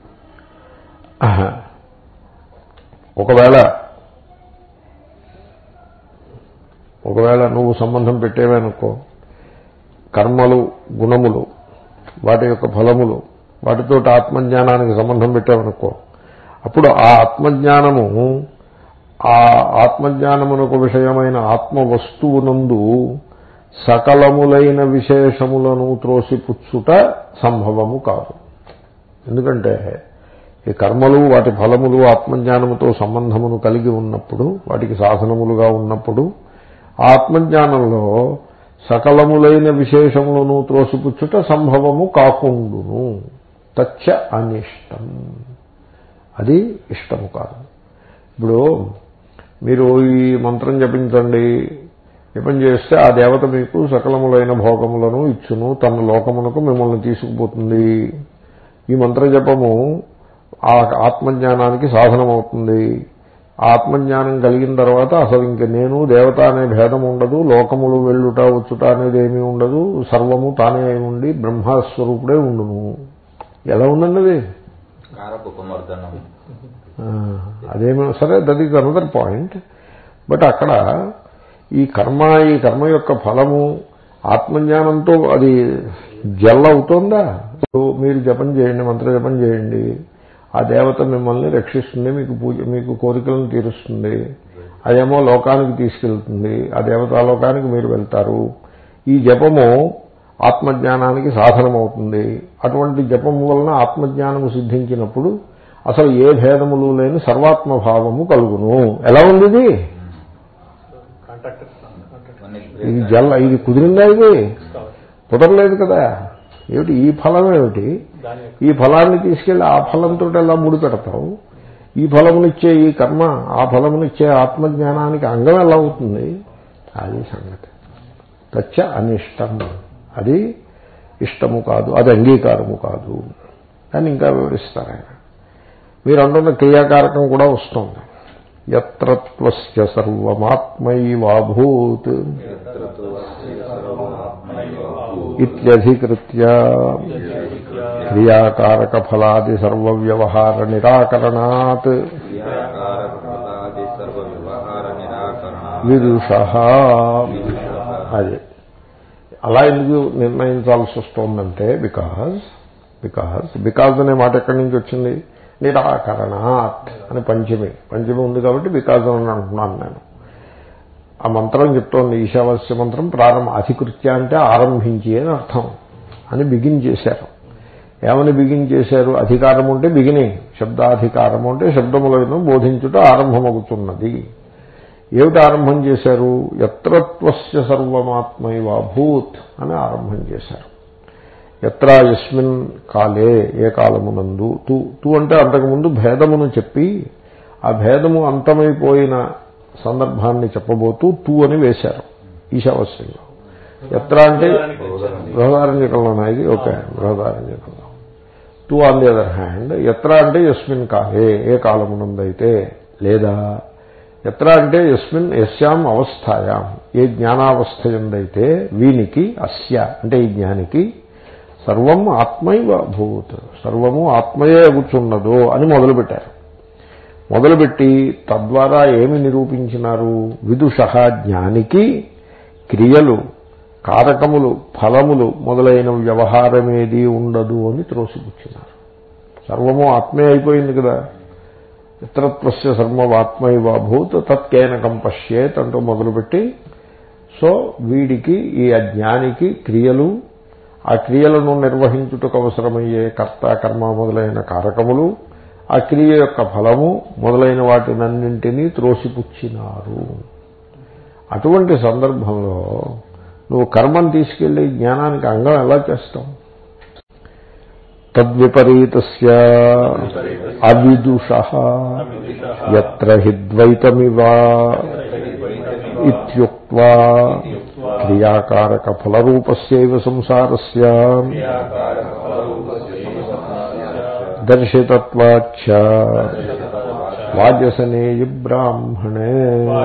ఒకవేళ ఒకవేళ నువ్వు సంబంధం పెట్టేవనుకో కర్మలు గుణములు వాటి యొక్క ఫలములు వాటితో ఆత్మజ్ఞానానికి సంబంధం పెట్టావనుకో అప్పుడు ఆ ఆత్మజ్ఞానము ఆ ఆత్మజ్ఞానమునకు విషయమైన ఆత్మ వస్తువునందు సకలములైన విశేషములను త్రోసిపుచ్చుట సంభవము కాదు ఎందుకంటే ఈ కర్మలు వాటి ఫలములు ఆత్మజ్ఞానముతో సంబంధమును కలిగి ఉన్నప్పుడు వాటికి సాధనములుగా ఉన్నప్పుడు ఆత్మజ్ఞానంలో సకలములైన విశేషములను త్రోసిపుచ్చుట సంభవము కాకుండును తచ్చ అనిష్టం అది ఇష్టము కాదు ఇప్పుడు మీరు ఈ మంత్రం జపించండి జపం చేస్తే ఆ దేవత మీకు సకలములైన భోగములను ఇచ్చును తన లోకమునకు మిమ్మల్ని తీసుకుపోతుంది ఈ మంత్ర జపము ఆ ఆత్మజ్ఞానానికి సాధనమవుతుంది ఆత్మజ్ఞానం కలిగిన తర్వాత అసలు ఇంక నేను దేవత అనే భేదం ఉండదు లోకములు వెళ్ళుట వచ్చుట అనేది ఏమీ ఉండదు సర్వము తానే ఉండి బ్రహ్మస్వరూపుడే ఉండును ఎలా ఉందండి అది కారకుపమర్దనం అదేమో సరే that is another point but అక్కడ ఈ కర్మ ఈ కర్మ యొక్క ఫలము ఆత్మజ్ఞానంతో అది జల్ అవుతోందా ఇప్పుడు మీరు జపం చేయండి మంత్ర జపం చేయండి ఆ దేవత మిమ్మల్ని రక్షిస్తుంది మీకు పూజ మీకు కోరికలను తీరుస్తుంది అదేమో లోకానికి తీసుకెళ్తుంది ఆ దేవతాలోకానికి మీరు వెళ్తారు ఈ జపము ఆత్మజ్ఞానానికి సాధనమవుతుంది అటువంటి జపము వలన ఆత్మజ్ఞానము సిద్ధించినప్పుడు అసలు ఏ భేదములు లేని సర్వాత్మభావము కలుగును ఎలా ఉంది ఇది ఇది జల్ల ఇది కుదిరిందా ఇది కుదరలేదు కదా ఏమిటి ఈ ఫలం ఏమిటి ఈ ఫలాన్ని తీసుకెళ్లి ఆ ఫలంతో ఎలా ముడి పెడతావు ఈ ఫలమునిచ్చే ఈ కర్మ ఆ ఫలమునిచ్చే ఆత్మజ్ఞానానికి అంగం ఎలా అవుతుంది అది సంగతి తచ్చ అనిష్టం అది ఇష్టము కాదు అది అంగీకారము కాదు అని ఇంకా వివరిస్తారు ఆయన మీరు అంటున్న క్రియాకారకం కూడా వస్తుంది ఎత్రత్వస్య సర్వమాత్మైవాభూత్ ఇత్యధికృత్య క్రియాకారక ఫలాది సర్వవ్యవహార నిరాకరణాత్ క్రియాకారకృతాది సర్వ వ్యవహార నిరాకరణ విదుష అది అలా ఎందుకు నిర్ణయించాల్సి వస్తోందంటే బికాజ్ బికాజ్ బికాజ్ అనే మాట ఎక్కడి నుంచి వచ్చింది నిరాకరణాత్ అని పంచమి పంచమి ఉంది కాబట్టి బికాజ్ అని అంటున్నాను నేను ఆ మంత్రం చెప్తోంది ఈశావాస్య మంత్రం ప్రారంభ అధికృత్య అంటే ఆరంభించి అని అర్థం అని బిగిన్ చేశారు ఏమని బిగిన్ చేశారు అధికారం ఉంటే బిగినింగ్ శబ్దాధికారము అంటే శబ్దములను బోధించుట ఆరంభమవుతున్నది ఏమిటి ఆరంభం చేశారు ఎత్రత్వస్య సర్వమాత్మైవాభూత్ అని ఆరంభం చేశారు ఎత్ర యస్మిన్ కాలే ఏ కాలమునందు తు తు అంటే అంతకుముందు భేదమును చెప్పి ఆ భేదము అంతమైపోయిన సందర్భాన్ని చెప్పబోతూ తూ అని వేశారు ఈశావాస్యంలో ఎత్ర అంటే బృహదారణ్యకంలో ఇది ఓకే బృహదారణ్యకంలో two on the other hand ఎత్ర అంటే యస్మిన్ కాలే ఏ కాలమునందైతే లేదా ఎత్ర అంటే యస్మిన్ యస్యాం అవస్థాయాం ఏ జ్ఞానావస్థ ఎందైతే వీనికి అస్య అంటే ఈ జ్ఞానికి సర్వం ఆత్మైవ భూత్ సర్వము ఆత్మయే కూర్చున్నదో అని మొదలుపెట్టారు మొదలుపెట్టి తద్వారా ఏమి నిరూపించినారు విదుష జ్ఞానికి క్రియలు కారకములు ఫలములు మొదలైన వ్యవహారమేది ఉండదు అని త్రోసిపుచ్చినారు సర్వము ఆత్మే అయిపోయింది కదా ఇతరత్వస్య సర్వమాత్మైవాభూత్ తత్కేనకం పశ్యేత్ అంటూ మొదలుపెట్టి సో వీడికి ఈ అజ్ఞానికి క్రియలు ఆ క్రియలను నిర్వహించుటకు అవసరమయ్యే కర్త కర్మ మొదలైన కారకములు ఆ క్రియ యొక్క ఫలము మొదలైన వాటినన్నింటినీ త్రోసిపుచ్చినారు అటువంటి సందర్భంలో నువ్వు కర్మను తీసుకెళ్లి జ్ఞానానికి అంగం ఎలా చేస్తావు తద్విపరీతస్య అవిదుష ఎత్ర హి ద్వైతమివ ఇత్యుక్త్వా క్రియాకారక ఫలరూపస్యైవ సంసారస్య దర్శితత్వాచ్చ వాజసనేయ బ్రాహ్మణే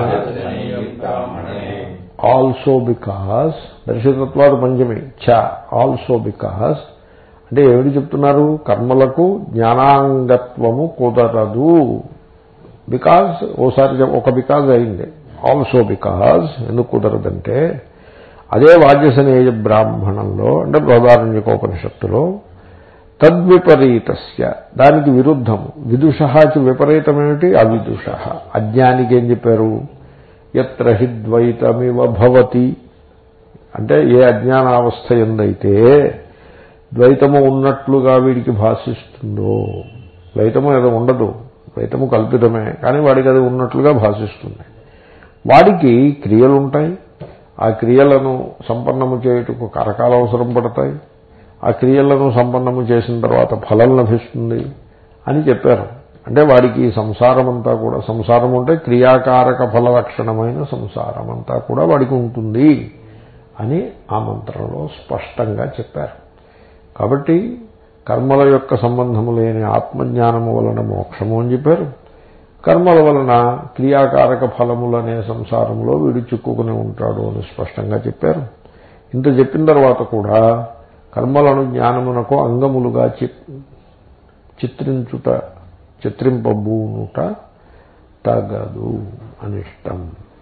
ఆల్సో బికాస్ దర్శితత్వాదు పంచమి చ ఆల్సో బికాస్ అంటే ఏమిటి చెప్తున్నారు కర్మలకు జ్ఞానాంగత్వము కుదరదు బికాజ్ ఓసారి చెప్- ఒక బికాజ్ అయింది ఆల్సో బికాజ్ ఎందుకు కుదరదంటే అదే వాద్యసనేయ బ్రాహ్మణంలో అంటే బృహదారణ్యకోపనిషత్తులో తద్విపరీతస్య దానికి విరుద్ధము విదుషకి విపరీతం ఏమిటి అవిదుష అజ్ఞానికి ఏం చెప్పారు ఎత్ర హి ద్వైతమివ భవతి అంటే ఏ అజ్ఞానావస్థ ఎందైతే ద్వైతము ఉన్నట్లుగా వీడికి భాషిస్తుందో ద్వైతము ఏదో ఉండదు ద్వైతము కల్పితమే కానీ వాడికి అది ఉన్నట్లుగా భాషిస్తుంది వాడికి క్రియలు ఉంటాయి ఆ క్రియలను సంపన్నము చేయుటకు కరకాల అవసరం పడతాయి ఆ క్రియలను సంపన్నము చేసిన తర్వాత ఫలం లభిస్తుంది అని చెప్పారు అంటే వాడికి ఈ సంసారం అంతా కూడా సంసారం ఉంటే క్రియాకారక ఫల లక్షణమైన సంసారం అంతా కూడా వాడికి ఉంటుంది అని ఆ మంత్రంలో స్పష్టంగా చెప్పారు కాబట్టి కర్మల యొక్క సంబంధము లేని ఆత్మజ్ఞానము వలన మోక్షము అని చెప్పారు కర్మల వలన క్రియాకారక ఫలములనే సంసారంలో వీడు చిక్కుకుని ఉంటాడు అని స్పష్టంగా చెప్పారు ఇంత చెప్పిన తర్వాత కూడా కర్మలను జ్ఞానమునకు అంగములుగా చి- చిత్రించుట చిత్రింపబూనుట తగదు అనిష్టం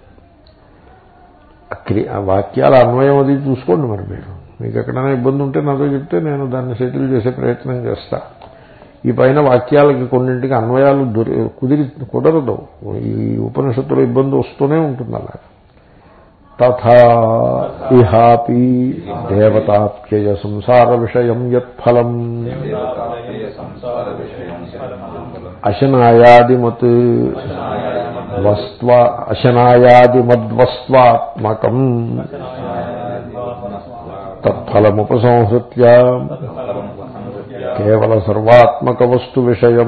ఆ క్రి- ఆ వాక్యాల అన్వయం అది చూసుకోండి మరి మీరు మీకు ఎక్కడైనా ఇబ్బంది ఉంటే నాతో చెప్తే నేను దాన్ని సెటిల్ చేసే ప్రయత్నం చేస్తా ఈ పైన వాక్యాలకి కొన్నింటికి అన్వయాలు దొరి కుదిరి కుదరదు ఈ ఉపనిషత్తులో ఇబ్బంది వస్తూనే ఉంటుంది అలా తథా ఇహాపి దేవతాప్యయ సంసార విషయం యత్ఫలం అశనాయాదిమత్ వస్త్వ అశనాయాదిమద్వస్త్వాత్మకం తత్ఫలముపసంహృత్య కేవల సర్వాత్మక వస్తు విషయం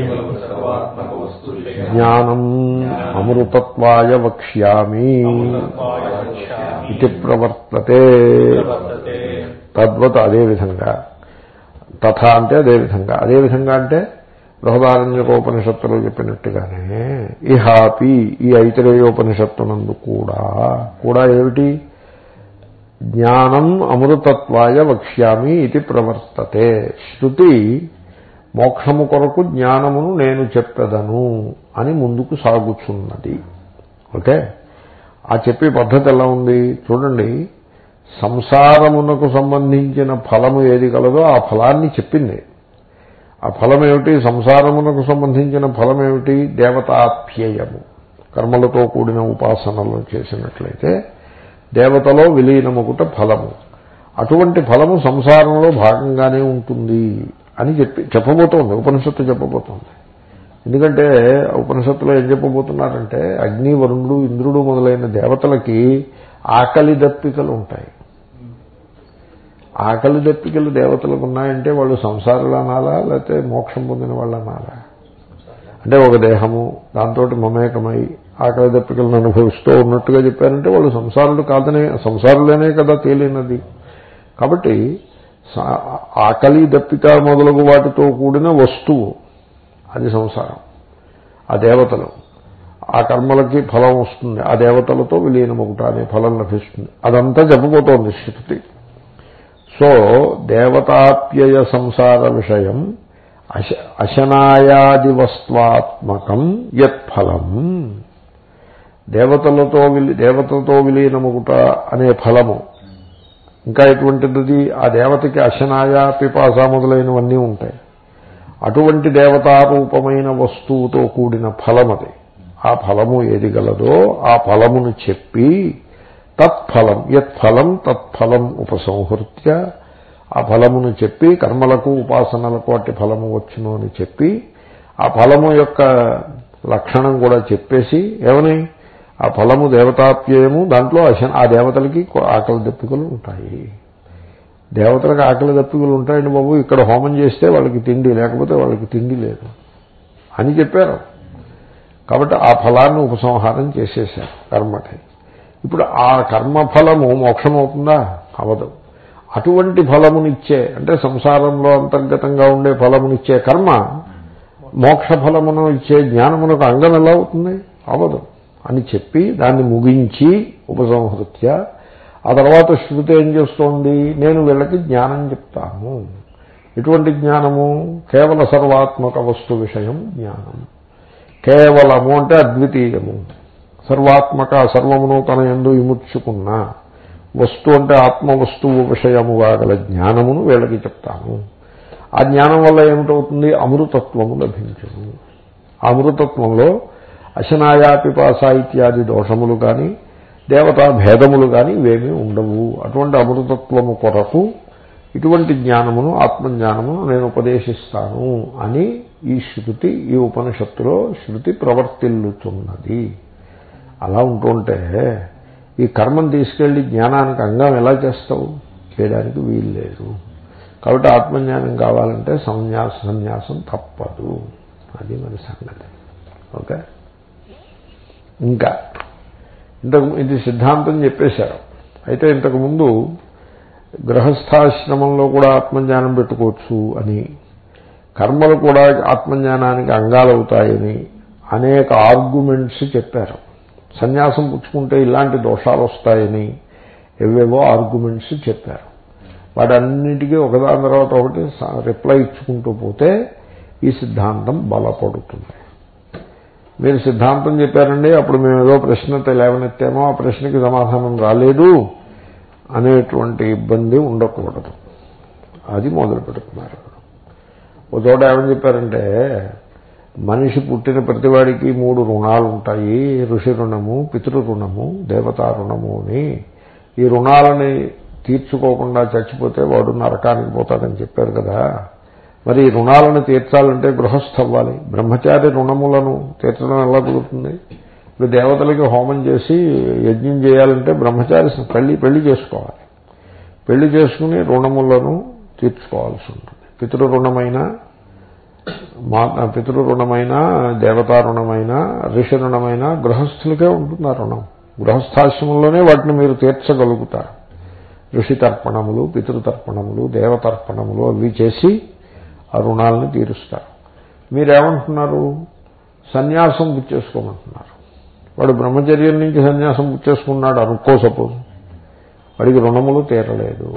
జ్ఞానం అమృతత్వాయ వక్ష్యామి ఇది ప్రవర్తతే తద్వత్ అదేవిధంగా తథా అంటే అదేవిధంగా అదేవిధంగా అంటే బృహదారణ్యకోపనిషత్తులో చెప్పినట్టుగానే ఇహాపి ఈ ఐతరేయోపనిషత్తునందు కూడా కూడా ఏమిటి జ్ఞానం అమృతత్వాయ వక్ష్యామి ఇది ప్రవర్తతే శృతి మోక్షము కొరకు జ్ఞానమును నేను చెప్పెదను అని ముందుకు సాగుచున్నది ఓకే ఆ చెప్పే పద్ధతి ఎలా ఉంది చూడండి సంసారమునకు సంబంధించిన ఫలము ఏది కలదో ఆ ఫలాన్ని చెప్పింది ఆ ఫలం ఏమిటి సంసారమునకు సంబంధించిన ఫలం ఏమిటి దేవతాప్యయము కర్మలతో కూడిన ఉపాసనలు చేసినట్లయితే దేవతలో విలీనముకుట ఫలము అటువంటి ఫలము సంసారంలో భాగంగానే ఉంటుంది అని చెప్పి చెప్పబోతోంది ఉపనిషత్తు చెప్పబోతోంది ఎందుకంటే ఉపనిషత్తులో ఏం చెప్పబోతున్నారంటే అగ్ని వరుణుడు ఇంద్రుడు మొదలైన దేవతలకి ఆకలి దప్పికలు ఉంటాయి ఆకలి దప్పికలు దేవతలకు ఉన్నాయంటే వాళ్ళు సంసారులు అనాలా లేకపోతే మోక్షం పొందిన వాళ్ళు అనాలా అంటే ఒక దేహము దాంతో మమేకమై ఆకలి దప్పికలను అనుభవిస్తూ ఉన్నట్టుగా చెప్పారంటే వాళ్ళు సంసారులు కాదనే సంసారులేనే కదా తేలినది కాబట్టి సా- ఆకలి దప్పిక మొదలగు వాటితో కూడిన వస్తువు అది సంసారం ఆ దేవతలు ఆ కర్మలకి ఫలం వస్తుంది ఆ దేవతలతో విలీనమొకట అనే ఫలం లభిస్తుంది అదంతా చెప్పబోతోంది శృతి సో దేవతాప్యయ సంసార విషయం అశ అశనాయాది వస్త్వాత్మకం యత్ఫలం దేవతలతో విలి దేవతలతో విలీనముగుట అనే ఫలము ఇంకా ఎటువంటిది ఆ దేవతకి అశనాయ పిపాస మొదలైనవన్నీ ఉంటాయి అటువంటి దేవతారూపమైన వస్తువుతో కూడిన ఫలం అది ఆ ఫలము ఏది గలదో ఆ ఫలమును చెప్పి తత్ఫలం యత్ఫలం తత్ఫలం ఉపసంహృత్య ఆ ఫలమును చెప్పి కర్మలకు ఉపాసనలకు అట్టి ఫలము వచ్చును అని చెప్పి ఆ ఫలము యొక్క లక్షణం కూడా చెప్పేసి ఏమని ఆ ఫలము దేవతాప్యయము దాంట్లో అశ ఆ దేవతలకి ఆకలి దెప్పికలు ఉంటాయి దేవతలకు ఆకలి దప్పికలు ఉంటాయండి బాబు ఇక్కడ హోమం చేస్తే వాళ్ళకి తిండి లేకపోతే వాళ్ళకి తిండి లేదు అని చెప్పారు కాబట్టి ఆ ఫలాన్ని ఉపసంహారం చేసేశారు కర్మకి ఇప్పుడు ఆ కర్మఫలము మోక్షం అవుతుందా అవదు అటువంటి ఫలమునిచ్చే అంటే సంసారంలో అంతర్గతంగా ఉండే ఫలమునిచ్చే కర్మ మోక్ష ఫలమును ఇచ్చే జ్ఞానమునకు అంగం ఎలా అవుతుంది అవదు అని చెప్పి దాన్ని ముగించి ఉపసంహృత్య ఆ తర్వాత శృతి ఏం చేస్తోంది నేను వీళ్ళకి జ్ఞానం చెప్తాను ఎటువంటి జ్ఞానము కేవల సర్వాత్మక వస్తు విషయం జ్ఞానం కేవలము అంటే అద్వితీయము సర్వాత్మక సర్వమును తన ఎందు ఇముడ్చుకున్న వస్తు అంటే ఆత్మ వస్తువు విషయముగా గల జ్ఞానమును వీళ్ళకి చెప్తాను ఆ జ్ఞానం వల్ల ఏమిటవుతుంది అమృతత్వము లభించును ఆ అమృతత్వంలో అశనాయా పిపాస ఇత్యాది దోషములు కానీ దేవతా భేదములు కానీ ఇవేమీ ఉండవు అటువంటి అమృతత్వము కొరకు ఇటువంటి జ్ఞానమును ఆత్మజ్ఞానమును నేను ఉపదేశిస్తాను అని ఈ శృతి ఈ ఉపనిషత్తులో శృతి ప్రవర్తిల్లుతున్నది అలా ఉంటుంటే ఈ కర్మను తీసుకెళ్లి జ్ఞానానికి అంగం ఎలా చేస్తావు చేయడానికి వీలు లేదు కాబట్టి ఆత్మజ్ఞానం కావాలంటే సన్యాస సన్యాసం తప్పదు అది మరి సంగతి ఓకే ఇంకా ఇంతకు ఇది సిద్ధాంతం చెప్పేశారు అయితే ఇంతకుముందు గృహస్థాశ్రమంలో కూడా ఆత్మజ్ఞానం పెట్టుకోవచ్చు అని కర్మలు కూడా ఆత్మజ్ఞానానికి అంగాలవుతాయని అనేక ఆర్గ్యుమెంట్స్ చెప్పారు సన్యాసం పుచ్చుకుంటే ఇలాంటి దోషాలు వస్తాయని ఎవేవో ఆర్గ్యుమెంట్స్ చెప్పారు వాటన్నిటికీ ఒకదాని తర్వాత ఒకటి రిప్లై ఇచ్చుకుంటూ పోతే ఈ సిద్ధాంతం బలపడుతుంది మీరు సిద్ధాంతం చెప్పారండి అప్పుడు మేము ఏదో ప్రశ్న లేవనెత్తామో ఆ ప్రశ్నకి సమాధానం రాలేదు అనేటువంటి ఇబ్బంది ఉండకూడదు అది మొదలు పెడుతున్నారు ఒక చోట ఏమని చెప్పారంటే మనిషి పుట్టిన ప్రతివాడికి మూడు రుణాలు ఉంటాయి ఋషి రుణము పితృ రుణము దేవతా రుణము అని ఈ రుణాలని తీర్చుకోకుండా చచ్చిపోతే వాడు నరకానికి పోతాడని చెప్పారు కదా మరి ఈ రుణాలను తీర్చాలంటే గృహస్థ అవ్వాలి బ్రహ్మచారి రుణములను తీర్చడం ఎలా కుదురుతుంది ఇప్పుడు దేవతలకి హోమం చేసి యజ్ఞం చేయాలంటే బ్రహ్మచారి పెళ్లి పెళ్లి చేసుకోవాలి పెళ్లి చేసుకుని రుణములను తీర్చుకోవాల్సి ఉంటుంది పితృ రుణమైన మా పితృ రుణమైన దేవతా రుణమైన ఋషి రుణమైన గృహస్థులకే ఉంటుంది ఆ రుణం గృహస్థాశ్రమంలోనే వాటిని మీరు తీర్చగలుగుతారు ఋషి తర్పణములు పితృతర్పణములు దేవతర్పణములు అవి చేసి ఆ రుణాలను తీరుస్తారు మీరేమంటున్నారు సన్యాసం పుచ్చేసుకోమంటున్నారు వాడు బ్రహ్మచర్యం నుంచి సన్యాసం పుచ్చేసుకున్నాడు అనుకో సపోజ్ వాడికి రుణములు తీరలేదు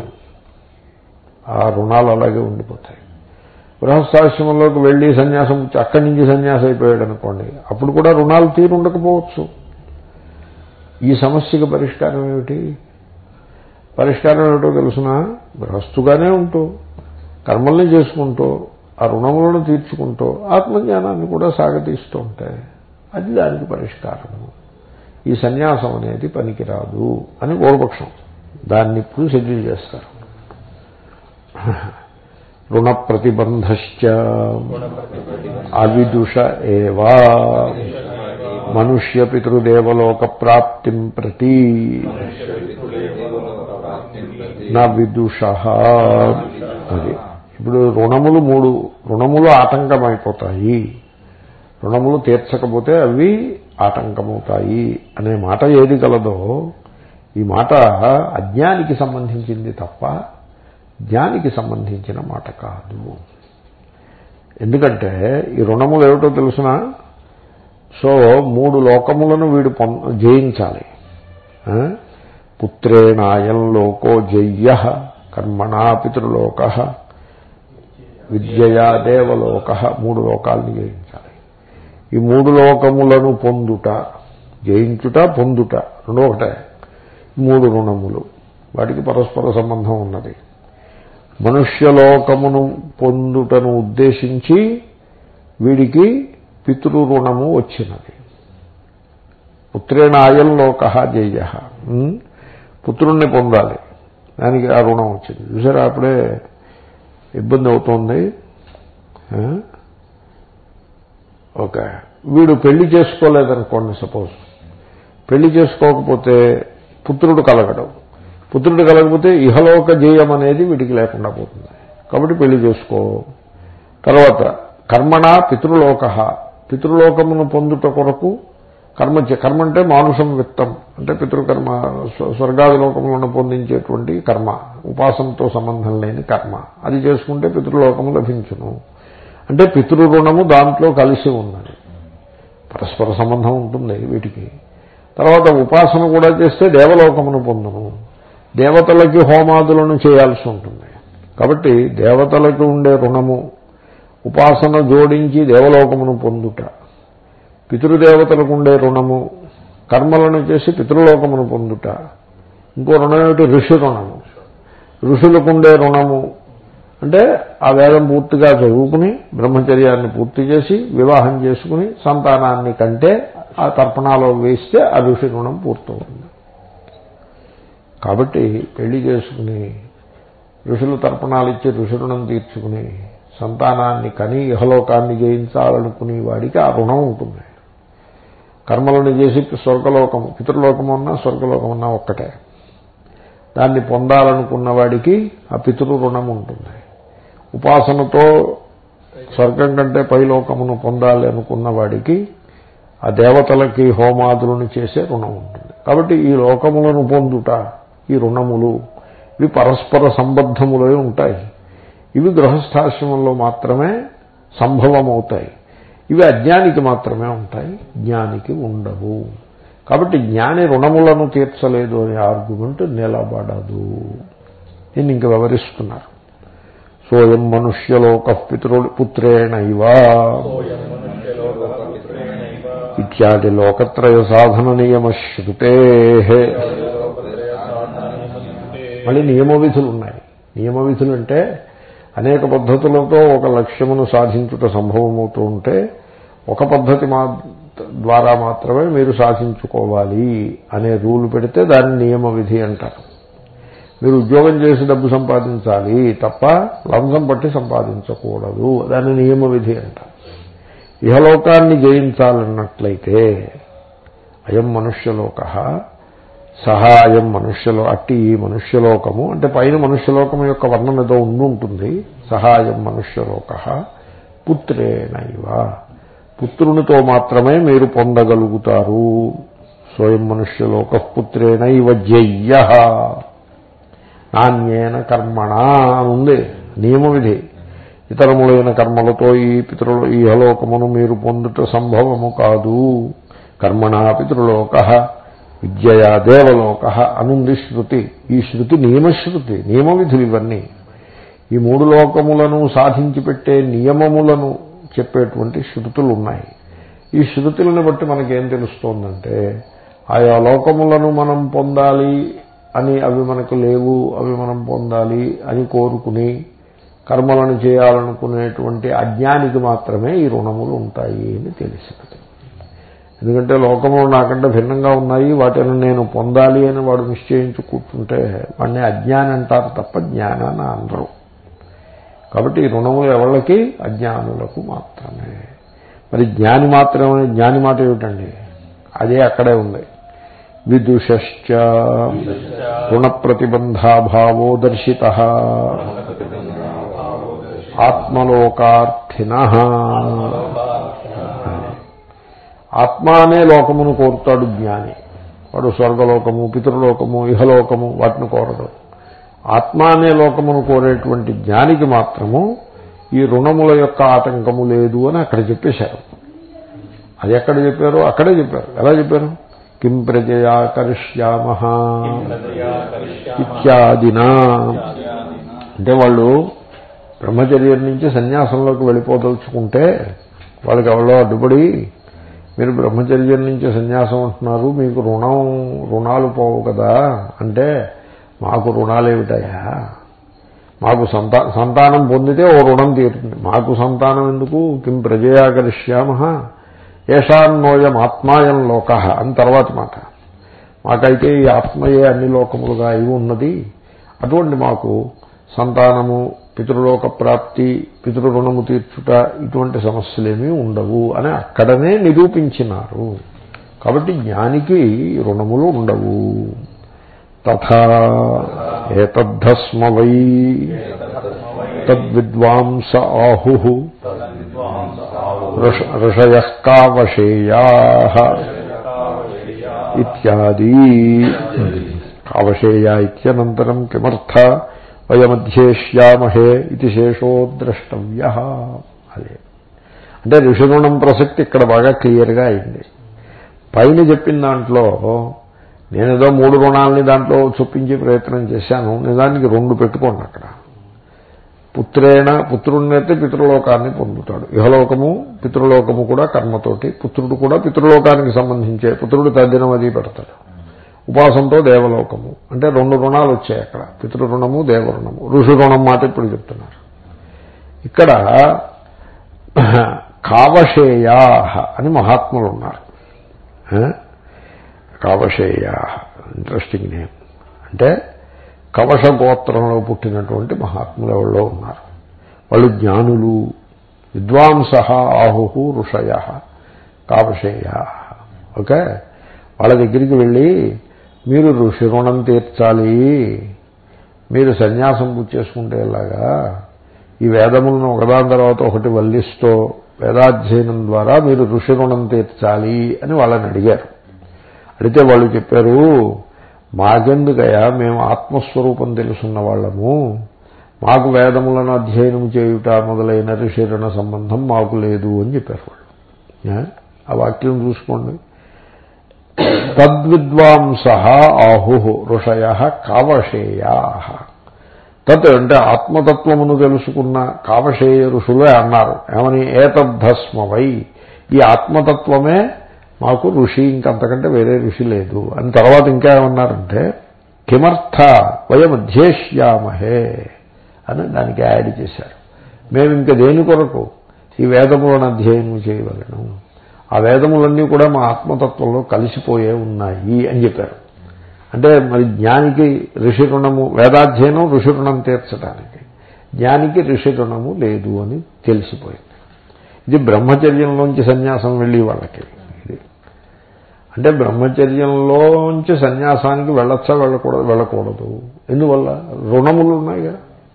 ఆ రుణాలు అలాగే ఉండిపోతాయి గృహస్థాశ్రమంలోకి వెళ్ళి సన్యాసం పుచ్చి అక్కడి నుంచి సన్యాసం అయిపోయాడు అనుకోండి అప్పుడు కూడా రుణాలు తీరు ఉండకపోవచ్చు ఈ సమస్యకి పరిష్కారం ఏమిటి పరిష్కారం ఏమిటో తెలుసిన గృహస్థుగానే ఉంటూ కర్మల్ని చేసుకుంటూ ఆ రుణములను తీర్చుకుంటూ ఆత్మజ్ఞానాన్ని కూడా సాగతీస్తూ ఉంటే అది దానికి పరిష్కారము ఈ సన్యాసం అనేది పనికిరాదు అని పూర్వపక్షం దాన్ని ఇప్పుడు సెటిల్ చేస్తారు రుణ ప్రతిబంధశ్చ అవిదుష ఏవా మనుష్య పితృదేవలోక ప్రాప్తిం ప్రతి నా విదుష అది ఇప్పుడు రుణములు మూడు రుణములు ఆటంకమైపోతాయి రుణములు తీర్చకపోతే అవి ఆటంకమవుతాయి అనే మాట ఏది గలదో ఈ మాట అజ్ఞానికి సంబంధించింది తప్ప జ్ఞానికి సంబంధించిన మాట కాదు ఎందుకంటే ఈ రుణములు ఏమిటో తెలుసిన సో మూడు లోకములను వీడు జయించాలి పుత్రేణాయం లోకో జయ్య కర్మణా పితృలోక విద్యయా దేవలోక మూడు లోకాలను జయించాలి ఈ మూడు లోకములను పొందుట జయించుట పొందుట రెండో ఒకటే మూడు రుణములు వాటికి పరస్పర సంబంధం ఉన్నది మనుష్యలోకమును పొందుటను ఉద్దేశించి వీడికి పితృరుణము వచ్చినది పుత్రేణ అయంలోక జయ పుత్రుణ్ణి పొందాలి దానికి ఆ రుణం వచ్చింది చూసారా అప్పుడే ఇబ్బంది అవుతోంది ఓకే వీడు పెళ్లి చేసుకోలేదనుకోండి సపోజ్ పెళ్లి చేసుకోకపోతే పుత్రుడు కలగడం పుత్రుడు కలగకపోతే ఇహలోక జయం అనేది వీటికి లేకుండా పోతుంది కాబట్టి పెళ్లి చేసుకో తర్వాత కర్మణ పితృలోక పితృలోకమును పొందుట కొరకు కర్మ చే- కర్మ అంటే మానుషం విత్తం అంటే పితృకర్మ స్వ- స్వర్గాది లోకములను పొందించేటువంటి కర్మ ఉపాసనతో సంబంధం లేని కర్మ అది చేసుకుంటే పితృలోకము లభించును అంటే పితృరుణము దాంట్లో కలిసి ఉన్నది పరస్పర సంబంధం ఉంటుంది వీటికి తర్వాత ఉపాసన కూడా చేస్తే దేవలోకమును పొందును దేవతలకి హోమాదులను చేయాల్సి ఉంటుంది కాబట్టి దేవతలకు ఉండే రుణము ఉపాసన జోడించి దేవలోకమును పొందుట పితృదేవతలకు ఉండే రుణము కర్మలను చేసి పితృలోకమును పొందుట ఇంకో రుణం ఏమిటి ఋషి రుణము ఋషులకుండే రుణము అంటే ఆ వేదం పూర్తిగా చదువుకుని బ్రహ్మచర్యాన్ని పూర్తి చేసి వివాహం చేసుకుని సంతానాన్ని కంటే ఆ తర్పణాలో వేస్తే ఆ ఋషి రుణం పూర్తవుతుంది కాబట్టి పెళ్లి చేసుకుని ఋషులు తర్పణాలు ఇచ్చి ఋషి రుణం తీర్చుకుని సంతానాన్ని కని ఇహలోకాన్ని జయించాలనుకునే వాడికి ఆ రుణం ఉంటుంది కర్మలను చేసి స్వర్గలోకము పితృలోకము ఉన్నా స్వర్గలోకం ఉన్నా ఒక్కటే దాన్ని పొందాలనుకున్న వాడికి ఆ పితృ రుణం ఉంటుంది ఉపాసనతో స్వర్గం కంటే పైలోకమును పొందాలి అనుకున్న వాడికి ఆ దేవతలకి హోమాదులను చేసే రుణం ఉంటుంది కాబట్టి ఈ లోకములను పొందుట ఈ రుణములు ఇవి పరస్పర సంబద్ధములై ఉంటాయి ఇవి గృహస్థాశ్రమంలో మాత్రమే సంభవమవుతాయి ఇవి అజ్ఞానికి మాత్రమే ఉంటాయి జ్ఞానికి ఉండవు కాబట్టి జ్ఞాని రుణములను తీర్చలేదు అనే ఆర్గ్యుమెంట్ నిలబడదు నేను ఇంక వివరిస్తున్నారు సోయం మనుష్యలోక పితృ పుత్రేణ ఇవా ఇత్యాది లోకత్రయ సాధన నియమ శృతే మళ్ళీ నియమ విధులు ఉన్నాయి నియమ విధులు అంటే అనేక పద్ధతులతో ఒక లక్ష్యమును సాధించుట సంభవమవుతూ ఉంటే ఒక పద్ధతి మా ద్వారా మాత్రమే మీరు సాధించుకోవాలి అనే రూల్ పెడితే దాన్ని నియమ విధి అంటారు మీరు ఉద్యోగం చేసి డబ్బు సంపాదించాలి తప్ప లంచం పట్టి సంపాదించకూడదు దాన్ని నియమ విధి అంటారు ఇహలోకాన్ని జయించాలన్నట్లయితే అయం మనుష్యలోక సహా అయం మనుష్యలో అట్టి ఈ మనుష్యలోకము అంటే పైన మనుష్యలోకం యొక్క వర్ణం ఏదో ఉండి ఉంటుంది సహాయం మనుష్యలోక పుత్రేణైవ పుత్రునితో మాత్రమే మీరు పొందగలుగుతారు స్వయం మనుష్యలోక పుత్రేణైవ జయ్య నాణ్యేన కర్మణ అని ఉంది నియమ విధి ఇతరములైన కర్మలతో ఈ పితృలు ఈ హలోకమును మీరు పొందుట సంభవము కాదు కర్మణా పితృలోక విద్యయా దేవలోక అనుంది శృతి ఈ శృతి నియమశృతి నియమ విధులు ఇవన్నీ ఈ మూడు లోకములను సాధించి పెట్టే నియమములను చెప్పేటువంటి శృతులు ఉన్నాయి ఈ శృతులను బట్టి మనకేం తెలుస్తోందంటే ఆయా లోకములను మనం పొందాలి అని అవి మనకు లేవు అవి మనం పొందాలి అని కోరుకుని కర్మలను చేయాలనుకునేటువంటి అజ్ఞానికి మాత్రమే ఈ రుణములు ఉంటాయి అని తెలిసినది ఎందుకంటే లోకములు నాకంటే భిన్నంగా ఉన్నాయి వాటిని నేను పొందాలి అని వాడు నిశ్చయించి కూర్చుంటే వాడిని అజ్ఞాని అంటారు తప్ప జ్ఞానాన్ని అనరు కాబట్టి ఈ రుణములు ఎవళ్ళకి అజ్ఞానులకు మాత్రమే మరి జ్ఞాని మాత్రమే జ్ఞాని మాట ఏమిటండి అదే అక్కడే ఉంది విదుషశ్చ రుణ ప్రతిబంధాభావో దర్శిత ఆత్మలోకార్థిన ఆత్మ అనే లోకమును కోరుతాడు జ్ఞాని వాడు స్వర్గలోకము పితృలోకము ఇహలోకము వాటిని కోరడు ఆత్మ అనే లోకమును కోరేటువంటి జ్ఞానికి మాత్రము ఈ రుణముల యొక్క ఆటంకము లేదు అని అక్కడ చెప్పేశారు అది ఎక్కడ చెప్పారు అక్కడే చెప్పారు ఎలా చెప్పారు కిం ప్రజయా కరిష్యామ ఇత్యాదినా అంటే వాళ్ళు బ్రహ్మచర్యం నుంచి సన్యాసంలోకి వెళ్ళిపోదలుచుకుంటే వాళ్ళకి ఎవరో అడ్డుపడి మీరు బ్రహ్మచర్యం నుంచి సన్యాసం అంటున్నారు మీకు రుణం రుణాలు పోవు కదా అంటే మాకు రుణాలేమిటాయా మాకు సంతా సంతానం పొందితే ఓ రుణం తీరుతుంది మాకు సంతానం ఎందుకు కిం ప్రజయాకరిష్యామ ఏషాన్నోయం ఆత్మాయం లోక అని తర్వాత మాట మాకైతే ఈ ఆత్మయే అన్ని లోకములుగా ఇవి ఉన్నది అటువంటి మాకు సంతానము పితృలోక ప్రాప్తి పితృరుణము తీర్చుట ఇటువంటి సమస్యలేమీ ఉండవు అని అక్కడనే నిరూపించినారు కాబట్టి జ్ఞానికి రుణములు ఉండవు తథా ఏతద్ధస్మ వై తద్విద్వాంస ఆహు ఋషయ కావశేయా ఇత్యాది కావశేయ ఇత్యనంతరం కిమర్థ వయమధ్యేష్యామహే ఇది శేషో ద్రష్టవ్య అదే అంటే ఋషిరుణం ప్రసక్తి ఇక్కడ బాగా క్లియర్గా అయింది పైన చెప్పిన దాంట్లో నేనేదో మూడు రుణాలని దాంట్లో చొప్పించే ప్రయత్నం చేశాను నిజానికి రెండు పెట్టుకోండి అక్కడ పుత్రేణ పుత్రుడినైతే పితృలోకాన్ని పొందుతాడు ఇహలోకము పితృలోకము కూడా కర్మతోటి పుత్రుడు కూడా పితృలోకానికి సంబంధించే పుత్రుడు తద్దినం అది పెడతాడు ఉపాసంతో దేవలోకము అంటే రెండు రుణాలు వచ్చాయి అక్కడ పితృ రుణము దేవరుణము ఋషి రుణం మాట ఇప్పుడు చెప్తున్నారు ఇక్కడ కావశేయా అని మహాత్ములు ఉన్నారు కావశేయా ఇంట్రెస్టింగ్ నేమ్ అంటే కవశ గోత్రంలో పుట్టినటువంటి మహాత్ములు ఎవరిలో ఉన్నారు వాళ్ళు జ్ఞానులు విద్వాంస ఆహు ఋషయ కావశేయ ఓకే వాళ్ళ దగ్గరికి వెళ్ళి మీరు ఋషి రుణం తీర్చాలి మీరు సన్యాసం పుచ్చేసుకుంటే ఎలాగా ఈ వేదములను ఒకదాని తర్వాత ఒకటి వల్లిస్తూ వేదాధ్యయనం ద్వారా మీరు ఋషి రుణం తీర్చాలి అని వాళ్ళని అడిగారు అడిగితే వాళ్ళు చెప్పారు మాకెందుకయా మేము ఆత్మస్వరూపం తెలుసున్న వాళ్ళము మాకు వేదములను అధ్యయనం చేయుట మొదలైన ఋషిరణ సంబంధం మాకు లేదు అని చెప్పారు వాళ్ళు ఆ వాక్యం చూసుకోండి తద్విద్వాంస ఆహు ఋషయ కావశేయా తత్ అంటే ఆత్మతత్వమును తెలుసుకున్న కావశేయ ఋషులే అన్నారు ఏమని ఏతద్ధస్మవై ఈ ఆత్మతత్వమే మాకు ఋషి ఇంకంతకంటే వేరే ఋషి లేదు అని తర్వాత ఇంకా ఏమన్నారంటే కిమర్థ వయం అధ్యేష్యామహే అని దానికి యాడ్ చేశారు మేము ఇంకా దేని కొరకు ఈ వేదములను అధ్యయనం చేయవలను ఆ వేదములన్నీ కూడా మా ఆత్మతత్వంలో కలిసిపోయే ఉన్నాయి అని చెప్పారు అంటే మరి జ్ఞానికి ఋషి రుణము వేదాధ్యయనం ఋషి రుణం తీర్చడానికి జ్ఞానికి ఋషి రుణము లేదు అని తెలిసిపోయింది ఇది బ్రహ్మచర్యంలోంచి సన్యాసం వెళ్ళి వాళ్ళకి ఇది అంటే బ్రహ్మచర్యంలోంచి సన్యాసానికి వెళ్ళొచ్చా వెళ్ళకూడదు వెళ్ళకూడదు ఎందువల్ల రుణములు ఉన్నాయిగా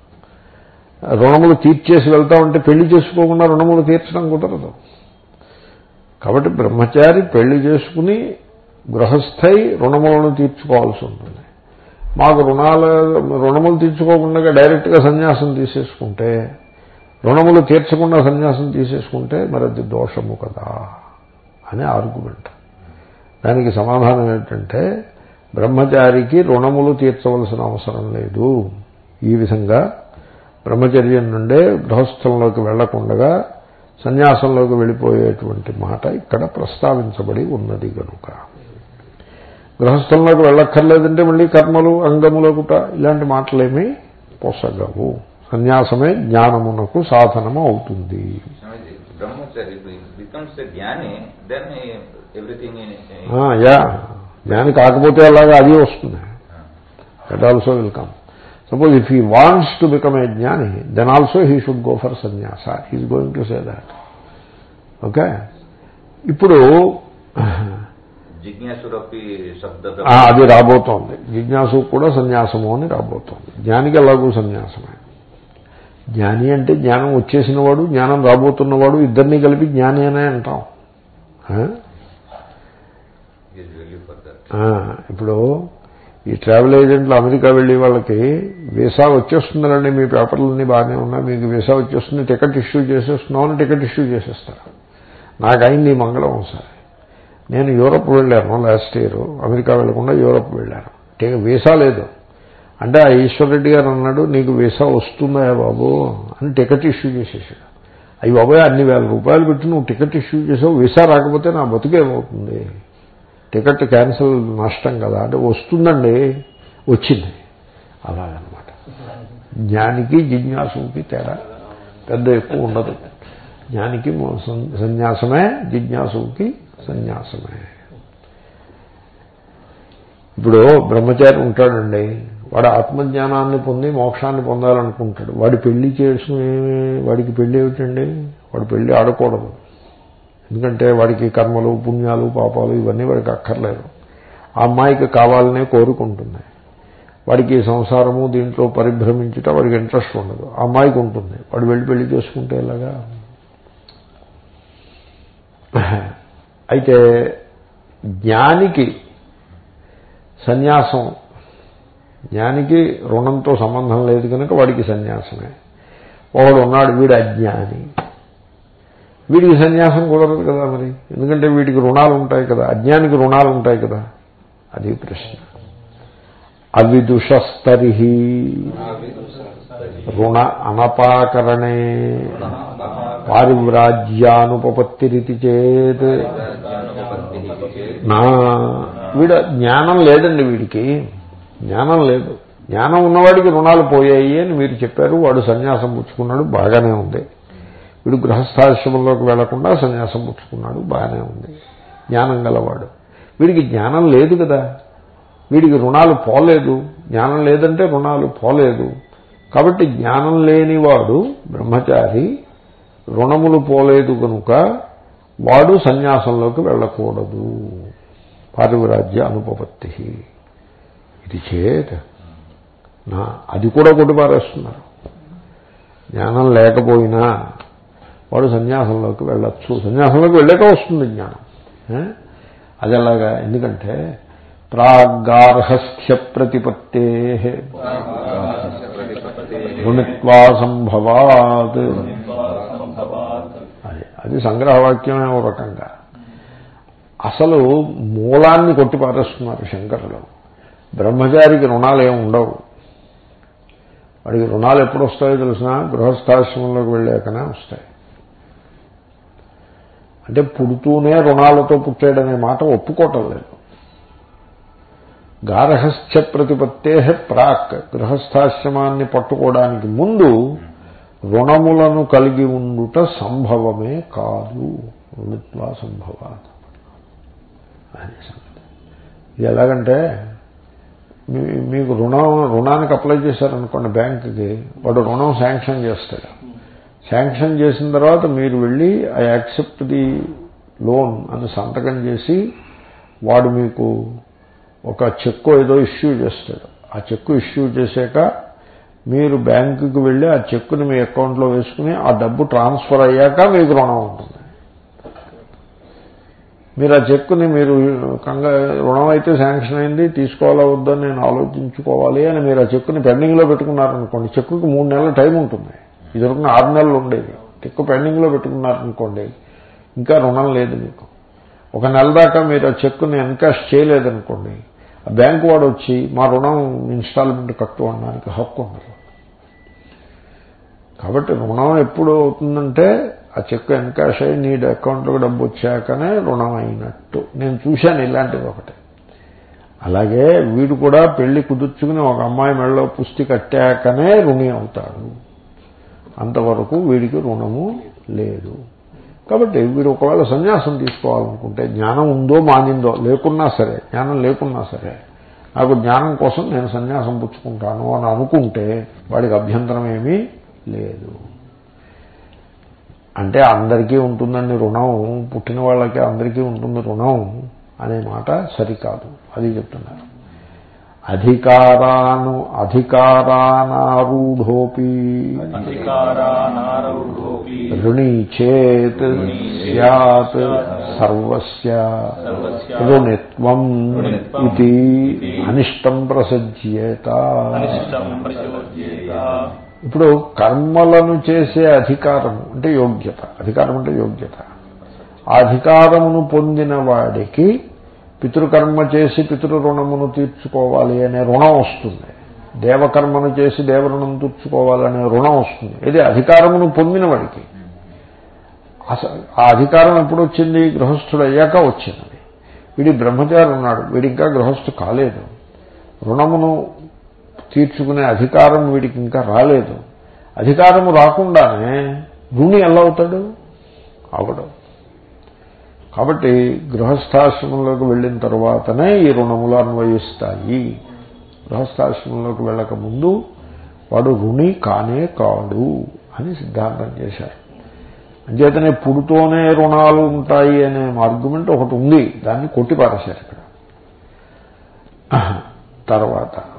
రుణములు తీర్చేసి వెళ్తా ఉంటే పెళ్లి చేసుకోకుండా రుణములు తీర్చడం కుదరదు కాబట్టి బ్రహ్మచారి పెళ్లి చేసుకుని గృహస్థై రుణములను తీర్చుకోవాల్సి ఉంటుంది మాకు రుణాల రుణములు తీర్చుకోకుండా డైరెక్ట్గా సన్యాసం తీసేసుకుంటే రుణములు తీర్చకుండా సన్యాసం తీసేసుకుంటే మరి అది దోషము కదా అని ఆర్గ్యుమెంట్ దానికి సమాధానం ఏంటంటే బ్రహ్మచారికి రుణములు తీర్చవలసిన అవసరం లేదు ఈ విధంగా బ్రహ్మచర్యం నుండే గృహస్థంలోకి వెళ్లకుండగా సన్యాసంలోకి వెళ్ళిపోయేటువంటి మాట ఇక్కడ ప్రస్తావించబడి ఉన్నది కనుక గృహస్థంలోకి వెళ్ళక్కర్లేదంటే మళ్ళీ కర్మలు అంగములు కుట ఇలాంటి మాటలేమీ పొసగవు సన్యాసమే జ్ఞానమునకు సాధనము అవుతుంది బ్రహ్మచారి బికమ్స్ జ్ఞాని దెన్ ఎవ్రీథింగ్ యా జ్ఞాని కాకపోతే అలాగా అది వస్తుంది that also will come suppose if he wants to become a జ్ఞాని then also he should go for సన్యాస he's going to say that okay ఇప్పుడు జిజ్ఞాసురపి శబ్ద అది రాబోతోంది జిజ్ఞాసు కూడా సన్యాసము అని రాబోతోంది జ్ఞానికి ఎలాగూ సన్యాసమే జ్ఞాని అంటే జ్ఞానం వచ్చేసిన వాడు జ్ఞానం రాబోతున్నవాడు ఇద్దరిని కలిపి జ్ఞాని అనే అంటాం ఇప్పుడు ఈ ట్రావెల్ ఏజెంట్లు అమెరికా వెళ్ళే వాళ్ళకి వీసా వచ్చేస్తుందండి మీ పేపర్లన్నీ బాగానే ఉన్నాయి మీకు వీసా వచ్చేస్తుంది టికెట్ ఇష్యూ చేసేస్తున్నామని టికెట్ ఇష్యూ చేసేస్తారు నాకు అయింది ఈ మంగళం ఒకసారి నేను యూరప్ వెళ్ళాను లాస్ట్ ఇయర్ అమెరికా వెళ్లకుండా యూరప్ వెళ్ళాను వీసా లేదు అంటే ఆ ఈశ్వరరెడ్డి గారు అన్నాడు నీకు వీసా వస్తుందా బాబు అని టికెట్ ఇష్యూ చేసేసాడు అవి బాబాయ్ అన్ని వేల రూపాయలు పెట్టి నువ్వు టికెట్ ఇష్యూ చేసావు వీసా రాకపోతే నా బతుకేమవుతుంది టికెట్ క్యాన్సిల్ నష్టం కదా అంటే వస్తుందండి వచ్చింది అలాగనమాట జ్ఞానికి జిజ్ఞాసుకి తేడా పెద్ద ఎక్కువ ఉండదు జ్ఞానికి సన్యాసమే జిజ్ఞాసుకి సన్యాసమే ఇప్పుడు బ్రహ్మచారి ఉంటాడండి వాడు ఆత్మజ్ఞానాన్ని పొంది మోక్షాన్ని పొందాలనుకుంటాడు వాడి పెళ్లి చేసుకుని వాడికి పెళ్లి ఏమిటండి వాడు పెళ్లి ఆడకూడదు ఎందుకంటే వాడికి కర్మలు పుణ్యాలు పాపాలు ఇవన్నీ వాడికి అక్కర్లేదు ఆ అమ్మాయికి కావాలనే కోరుకుంటుంది వాడికి సంసారము దీంట్లో పరిభ్రమించుట వాడికి ఇంట్రెస్ట్ ఉండదు ఆ అమ్మాయికి ఉంటుంది వాడు వెళ్ళి పెళ్లి చేసుకుంటే ఎలాగా అయితే జ్ఞానికి సన్యాసం జ్ఞానికి రుణంతో సంబంధం లేదు కనుక వాడికి సన్యాసమే ఒకడు ఉన్నాడు వీడు అజ్ఞాని వీడికి సన్యాసం కుదరదు కదా మరి ఎందుకంటే వీడికి రుణాలు ఉంటాయి కదా అజ్ఞానికి రుణాలు ఉంటాయి కదా అది ప్రశ్న అవిదుషస్తరి రుణ అనపాకరణే పారివ్రాజ్యానుపపత్తిరితి చేత్ నా వీడ జ్ఞానం లేదండి వీడికి జ్ఞానం లేదు జ్ఞానం ఉన్నవాడికి రుణాలు పోయాయి అని మీరు చెప్పారు వాడు సన్యాసం పుచ్చుకున్నాడు బాగానే ఉంది వీడు గృహస్థాశ్రమంలోకి వెళ్లకుండా సన్యాసం పుచ్చుకున్నాడు బాగానే ఉంది జ్ఞానం గలవాడు వీడికి జ్ఞానం లేదు కదా వీడికి రుణాలు పోలేదు జ్ఞానం లేదంటే రుణాలు పోలేదు కాబట్టి జ్ఞానం లేనివాడు బ్రహ్మచారి రుణములు పోలేదు కనుక వాడు సన్యాసంలోకి వెళ్ళకూడదు పారివరాజ్య అనుపపత్తి ఇది చేత నా అది కూడా కొట్టిపారేస్తున్నారు జ్ఞానం లేకపోయినా వాడు సన్యాసంలోకి వెళ్ళొచ్చు సన్యాసంలోకి వెళ్ళాక వస్తుంది జ్ఞానం ఏ? అది ఎలాగా ఎందుకంటే ప్రాగార్హస్థ్య ప్రతిపత్తే గుణిత్వా సంభవాత్ అది అది సంగ్రహవాక్యమే ఓ రకంగా అసలు మూలాన్ని కొట్టి పారేస్తున్నారు శంకరులు బ్రహ్మచారికి రుణాలు ఏమి ఉండవు వాడికి రుణాలు ఎప్పుడు వస్తాయో తెలిసిన గృహస్థాశ్రమంలోకి వెళ్ళాకనే వస్తాయి అంటే పుడుతూనే రుణాలతో పుట్టాడనే మాట ఒప్పుకోవటం లేదు గార్హస్థ్య ప్రతిపత్తే ప్రాక్ గృహస్థాశ్రమాన్ని పట్టుకోవడానికి ముందు రుణములను కలిగి ఉండుట సంభవమే కాదు రుణిత్వా సంభవాత్ అది సంగతి ఇది ఎలాగంటే మీ- మీకు రుణం రుణానికి అప్లై చేశారనుకోండి బ్యాంకుకి వాడు రుణం శాంక్షన్ చేస్తాడు శాంక్షన్ చేసిన తర్వాత మీరు వెళ్ళి ఐ యాక్సెప్ట్ ది లోన్ అని సంతకం చేసి వాడు మీకు ఒక చెక్కు ఏదో ఇష్యూ చేస్తాడు ఆ చెక్కు ఇష్యూ చేశాక మీరు బ్యాంకుకి వెళ్ళి ఆ చెక్కుని మీ అకౌంట్లో వేసుకుని ఆ డబ్బు ట్రాన్స్ఫర్ అయ్యాక మీకు రుణం ఉంటుంది మీరు ఆ చెక్కుని మీరు కంగా రుణం అయితే శాంక్షన్ అయింది తీసుకోవాలా వద్దని నేను ఆలోచించుకోవాలి అని మీరు ఆ చెక్కుని పెండింగ్లో పెట్టుకున్నారనుకోండి చెక్కుకి మూడు నెలల టైం ఉంటుంది ఇదివరకు ఆరు నెలలు ఉండేది చెక్కు పెండింగ్లో పెట్టుకున్నారనుకోండి ఇంకా రుణం లేదు మీకు ఒక నెల దాకా మీరు ఆ చెక్కుని ఎన్కాష్ చేయలేదనుకోండి ఆ బ్యాంకు వాడు వచ్చి మా రుణం ఇన్స్టాల్మెంట్ కట్టు అనడానికి హక్కు ఉండదు కాబట్టి రుణం ఎప్పుడు అవుతుందంటే ఆ చెక్కు ఎన్కాష్ అయ్యి నీ అకౌంట్లోకి డబ్బు వచ్చాకనే రుణం అయినట్టు నేను చూశాను ఇలాంటిది ఒకటి అలాగే వీడు కూడా పెళ్లి కుదుర్చుకుని ఒక అమ్మాయి మెడలో పుష్టి కట్టాకనే రుణి అవుతాడు అంతవరకు వీడికి రుణము లేదు కాబట్టి వీడు ఒకవేళ సన్యాసం తీసుకోవాలనుకుంటే జ్ఞానం ఉందో మానిందో లేకున్నా సరే జ్ఞానం లేకున్నా సరే నాకు జ్ఞానం కోసం నేను సన్యాసం పుచ్చుకుంటాను అని అనుకుంటే వాడికి అభ్యంతరం ఏమీ లేదు అంటే అందరికీ ఉంటుందండి రుణం పుట్టిన వాళ్ళకి అందరికీ ఉంటుంది రుణం అనే మాట సరికాదు అది చెప్తున్నారు అధికారాను అధికారానారూఢోపి అధికారానారూఢోపి రుణీ చేత్ సత్ సర్వస్య రుణిత్వం ఇది అనిష్టం ప్రసజ్యేత అనిష్టం ప్రచోద్యేత ఇప్పుడు కర్మలను చేసే అధికారము అంటే యోగ్యత అధికారం అంటే యోగ్యత ఆ అధికారమును పొందిన వాడికి పితృకర్మ చేసి పితృ రుణమును తీర్చుకోవాలి అనే రుణం వస్తుంది దేవకర్మను చేసి దేవరుణం తీర్చుకోవాలనే రుణం వస్తుంది ఇది అధికారమును పొందిన వాడికి అస- ఆ అధికారం ఎప్పుడు వచ్చింది గృహస్థుడు అయ్యాక వచ్చినది వీడి బ్రహ్మచారి ఉన్నాడు వీడి ఇంకా గృహస్థు కాలేదు రుణమును తీర్చుకునే అధికారం వీడికి ఇంకా రాలేదు అధికారము రాకుండానే రుణి ఎలా అవుతాడు అవడం కాబట్టి గృహస్థాశ్రమంలోకి వెళ్ళిన తర్వాతనే ఈ రుణములు అన్వయిస్తాయి గృహస్థాశ్రమంలోకి వెళ్ళక ముందు వాడు రుణి కానే కాడు అని సిద్ధాంతం చేశారు అంచేతనే పుడుతోనే రుణాలు ఉంటాయి అనే ఆర్గ్యుమెంట్ ఒకటి ఉంది దాన్ని కొట్టిపారేశారు ఇక్కడ తర్వాత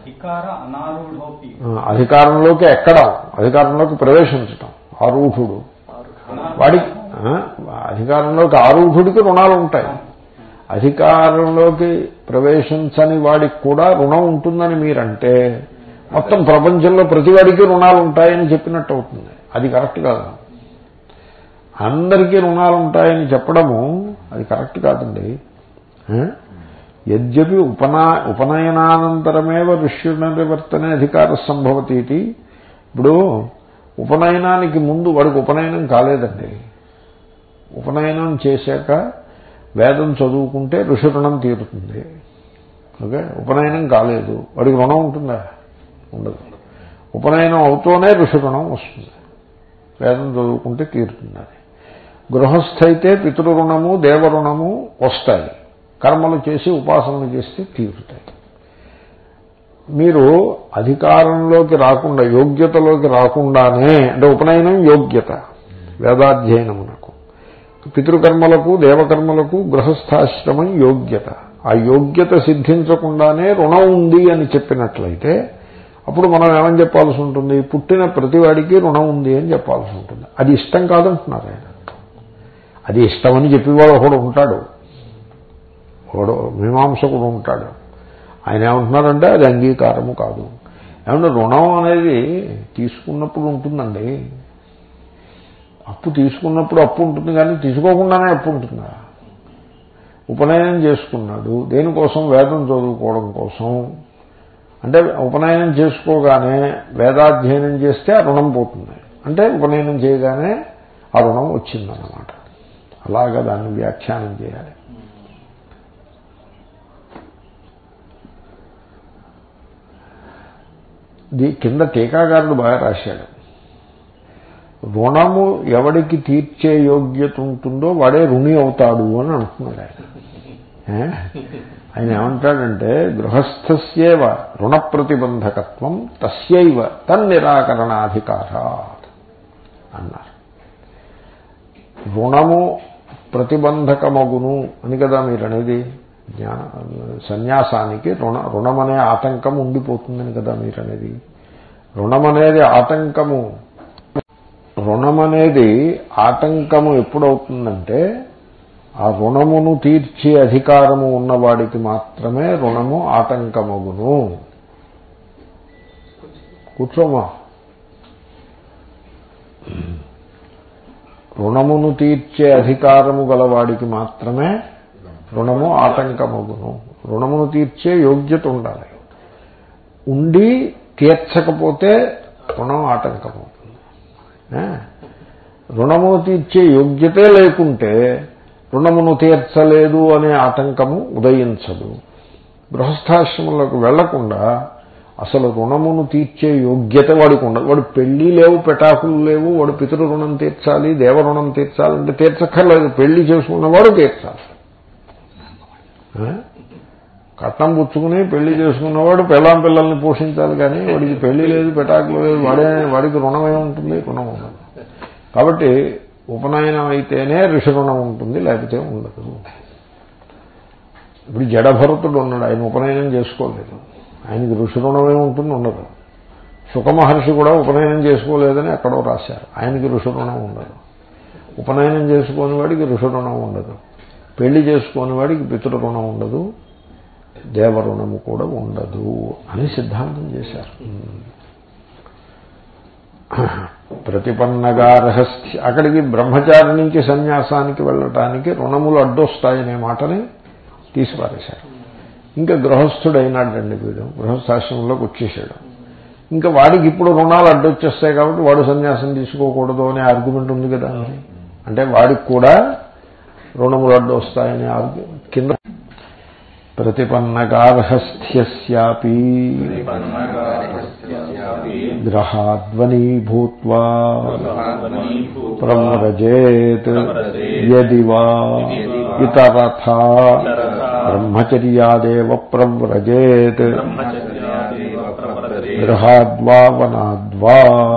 అధికార అనారూఢోపి ఆ, అధికారంలోకి ఎక్కడం అధికారంలోకి ప్రవేశించటం ఆరూఢుడు వాడికి ఆ, అధికారంలోకి ఆరూఢుడికి రుణాలు ఉంటాయి అధికారంలోకి ప్రవేశించని వాడికి కూడా రుణం ఉంటుందని మీరంటే మొత్తం ప్రపంచంలో ప్రతి వాడికి రుణాలు ఉంటాయని చెప్పినట్టు అవుతుంది అది కరెక్ట్ కాదు అందరికీ రుణాలు ఉంటాయని చెప్పడము అది కరెక్ట్ కాదండి ఆ? యద్యపి ఉపనా ఉపనయనానంతరమేవ ఋష్యునివర్తనే అధికార సంభవతి ఇది ఇప్పుడు ఉపనయనానికి ముందు వాడికి ఉపనయనం కాలేదండి ఉపనయనం చేశాక వేదం చదువుకుంటే ఋషి రుణం తీరుతుంది ఓకే ఉపనయనం కాలేదు వాడికి రుణం ఉంటుందా ఉండదు ఉపనయనం అవుతూనే ఋషి రుణం వస్తుంది వేదం చదువుకుంటే తీరుతుంది అది గృహస్థ అయితే పితృరుణము దేవరుణము వస్తాయి కర్మలు చేసి ఉపాసనలు చేస్తే తీరుతాయి మీరు అధికారంలోకి రాకుండా యోగ్యతలోకి రాకుండానే అంటే ఉపనయనం యోగ్యత వేదాధ్యయనమునకు పితృకర్మలకు దేవకర్మలకు గృహస్థాశ్రమం యోగ్యత ఆ యోగ్యత సిద్ధించకుండానే రుణం ఉంది అని చెప్పినట్లయితే అప్పుడు మనం ఏమని చెప్పాల్సి ఉంటుంది పుట్టిన ప్రతివాడికి రుణం ఉంది అని చెప్పాల్సి ఉంటుంది అది ఇష్టం కాదంటున్నారు ఆయన అది ఇష్టమని చెప్పేవాడు ఒకడు ఉంటాడు ఒకడు మీమాంసకుడు ఉంటాడు ఆయన ఏమంటున్నారంటే అది అంగీకారము కాదు ఏమంటే రుణం అనేది తీసుకున్నప్పుడు ఉంటుందండి అప్పు తీసుకున్నప్పుడు అప్పు ఉంటుంది కానీ తీసుకోకుండానే అప్పు ఉంటుందా ఉపనయనం చేసుకున్నాడు దేనికోసం వేదం చదువుకోవడం కోసం అంటే ఉపనయనం చేసుకోగానే వేదాధ్యయనం చేస్తే ఆ రుణం పోతుంది అంటే ఉపనయనం చేయగానే ఆ రుణం వచ్చిందన్నమాట అలాగా దాన్ని వ్యాఖ్యానం చేయాలి దీ కింద టీకాగారుడు బాగా రాశాడు రుణము ఎవడికి తీర్చే యోగ్యత ఉంటుందో వాడే రుణి అవుతాడు అని అంటున్నాడు ఆయన ఏ? ఆయన ఏమంటాడంటే గృహస్థస్యేవ రుణ ప్రతిబంధకత్వం తస్యైవ తన్నిరాకరణాధికారాత్ అన్నారు రుణము ప్రతిబంధకమగును అని కదా మీరు అనేది జ్ఞాన సన్యాసానికి రుణ రుణమనే ఆటంకం ఉండిపోతుందని కదా మీరు అనేది రుణమనేది ఆటంకము రుణమనేది ఆటంకము ఎప్పుడవుతుందంటే ఆ రుణమును తీర్చే అధికారము ఉన్నవాడికి మాత్రమే రుణము ఆటంకమగును కూర్చోమా రుణమును తీర్చే అధికారము గలవాడికి మాత్రమే రుణము ఆటంకమగును రుణమును తీర్చే యోగ్యత ఉండాలి ఉండి తీర్చకపోతే రుణం ఆటంకమవుతుంది ఏ? రుణమును తీర్చే యోగ్యతే లేకుంటే రుణమును తీర్చలేదు అనే ఆటంకము ఉదయించదు గృహస్థాశ్రమంలోకి వెళ్లకుండా అసలు రుణమును తీర్చే యోగ్యత వాడికి ఉండదు వాడు పెళ్లి లేవు పెటాకులు లేవు వాడు పితృ రుణం తీర్చాలి దేవ రుణం తీర్చాలంటే తీర్చక్కర్లేదు పెళ్లి చేసుకున్నవాడు తీర్చాలి ఆ? కట్నం పుచ్చుకుని పెళ్లి చేసుకున్నవాడు పెళ్ళాం పిల్లల్ని పోషించాలి కానీ వాడికి పెళ్లి లేదు పెటాకులు లేదు వాడే వాడికి రుణం ఏముంటుంది రుణం ఉండదు కాబట్టి ఉపనయనం అయితేనే ఋషి రుణం ఉంటుంది లేకపోతే ఉండదు ఇప్పుడు జడభరతుడు ఉన్నాడు ఆయన ఉపనయనం చేసుకోలేదు ఆయనకి ఋషి రుణమే ఉంటుంది ఉండదు సుఖమహర్షి కూడా ఉపనయనం చేసుకోలేదని ఎక్కడో రాశారు ఆయనకి ఋషి రుణం ఉండదు ఉపనయనం చేసుకోని వాడికి ఋషి రుణం ఉండదు పెళ్లి చేసుకోని వాడికి పితృ రుణం ఉండదు దేవరుణము కూడా ఉండదు అని సిద్ధాంతం చేశారు ప్రతిపన్నగా రహస్య అక్కడికి బ్రహ్మచారి నుంచి సన్యాసానికి వెళ్ళటానికి రుణములు అడ్డొస్తాయనే మాటని తీసిపారేశారు ఇంకా గృహస్థుడైనాడండి వీడు గృహస్థాశ్రమంలోకి వచ్చేసాడు ఇంకా వాడికి ఇప్పుడు రుణాలు అడ్డొచ్చేస్తాయి కాబట్టి వాడు సన్యాసం తీసుకోకూడదు అనే ఆర్గ్యుమెంట్ ఉంది కదా అంటే వాడికి కూడా రుణములు అడ్డు వస్తాయనే ఆర్గ్యుమెంట్ కింద ప్రతిపన్నగార్హస్థ్యస్యాపి గ్రహాధ్వనీ భూత్వా ప్రవ్రజేత్ యది వా ఇతరథ బ్రహ్మచర్యాదేవ ప్రవ్రజేత్ గృహాద్వా వనాద్వా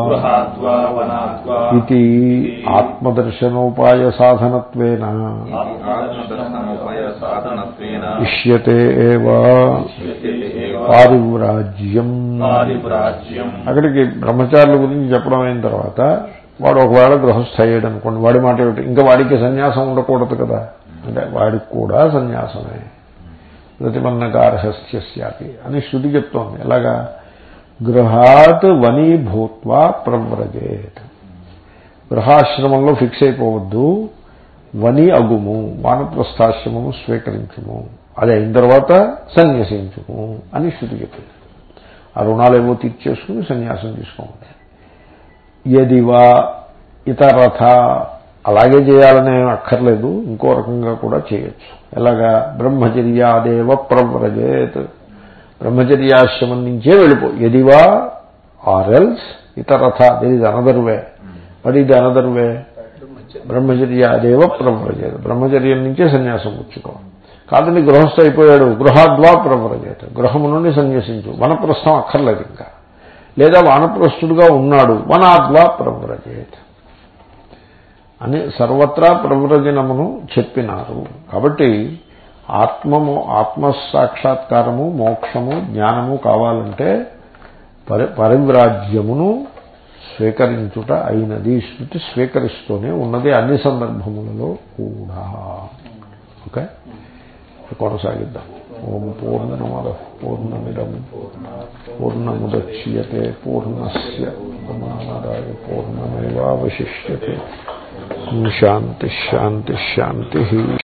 ఇది ఆత్మదర్శనోపాయ సాధనత్వేన ఆత్మదర్శనోపాయ సాధనత్వేన ఇష్యతే ఏవ పారివ్రాజ్యం పారివ్రాజ్యం అక్కడికి బ్రహ్మచారుల గురించి చెప్పడం అయిన తర్వాత వాడు ఒకవేళ గృహస్థ అయ్యాడు అనుకోండి వాడి మాట ఏమిటి ఇంకా వాడికి సన్యాసం ఉండకూడదు కదా అంటే వాడికి కూడా సన్యాసమే ప్రతిపన్నగార్హస్యాపి అని శృతి చెప్తోంది ఎలాగా గృహాత్ వనీ భూత్వా ప్రవ్రజేత్ గృహాశ్రమంలో ఫిక్స్ అయిపోవద్దు వని అగుము వానప్రస్థాశ్రమము స్వీకరించుము అది అయిన తర్వాత సన్యసించుము అని శృతి చెప్పింది ఆ రుణాలేవో తీర్చేసుకుని సన్యాసం తీసుకోండి యదివా ఇతరథ అలాగే చేయాలనే అక్కర్లేదు ఇంకో రకంగా కూడా చేయొచ్చు ఎలాగా బ్రహ్మచర్యాదేవ ప్రవ్రజేత్ బ్రహ్మచర్యాశ్రమం నుంచే వెళ్ళిపో ఎదివా ఆర్ఎల్స్ ఇతరథ there is another way but ఇది అనదర్ వే బ్రహ్మచర్యాదేవ ప్రవ్రజేత బ్రహ్మచర్యం నుంచే సన్యాసం పుచ్చుకో కాదండి గృహస్థ అయిపోయాడు గృహాద్వా ప్రవ్రజేత గృహము నుండి సన్యసించు వనప్రస్థం అక్కర్లేదు ఇంకా లేదా వానప్రస్థుడుగా ఉన్నాడు వనాద్వా ప్రవ్రజేత్ అని సర్వత్రా ప్రవ్రజనమును చెప్పినారు కాబట్టి ఆత్మము ఆత్మసాక్షాత్కారము మోక్షము జ్ఞానము కావాలంటే పరి పరివ్రాజ్యమును స్వీకరించుట అయినది శృతి స్వీకరిస్తూనే ఉన్నది అన్ని సందర్భములలో కూడా ఓకే కొనసాగిద్దాం ఓం పూర్ణమద పూర్ణమిదం పూర్ణముద్యతే పూర్ణస్ పూర్ణమాదాయ పూర్ణమేవాశిష్యతే శాంతి శాంతి శాంతి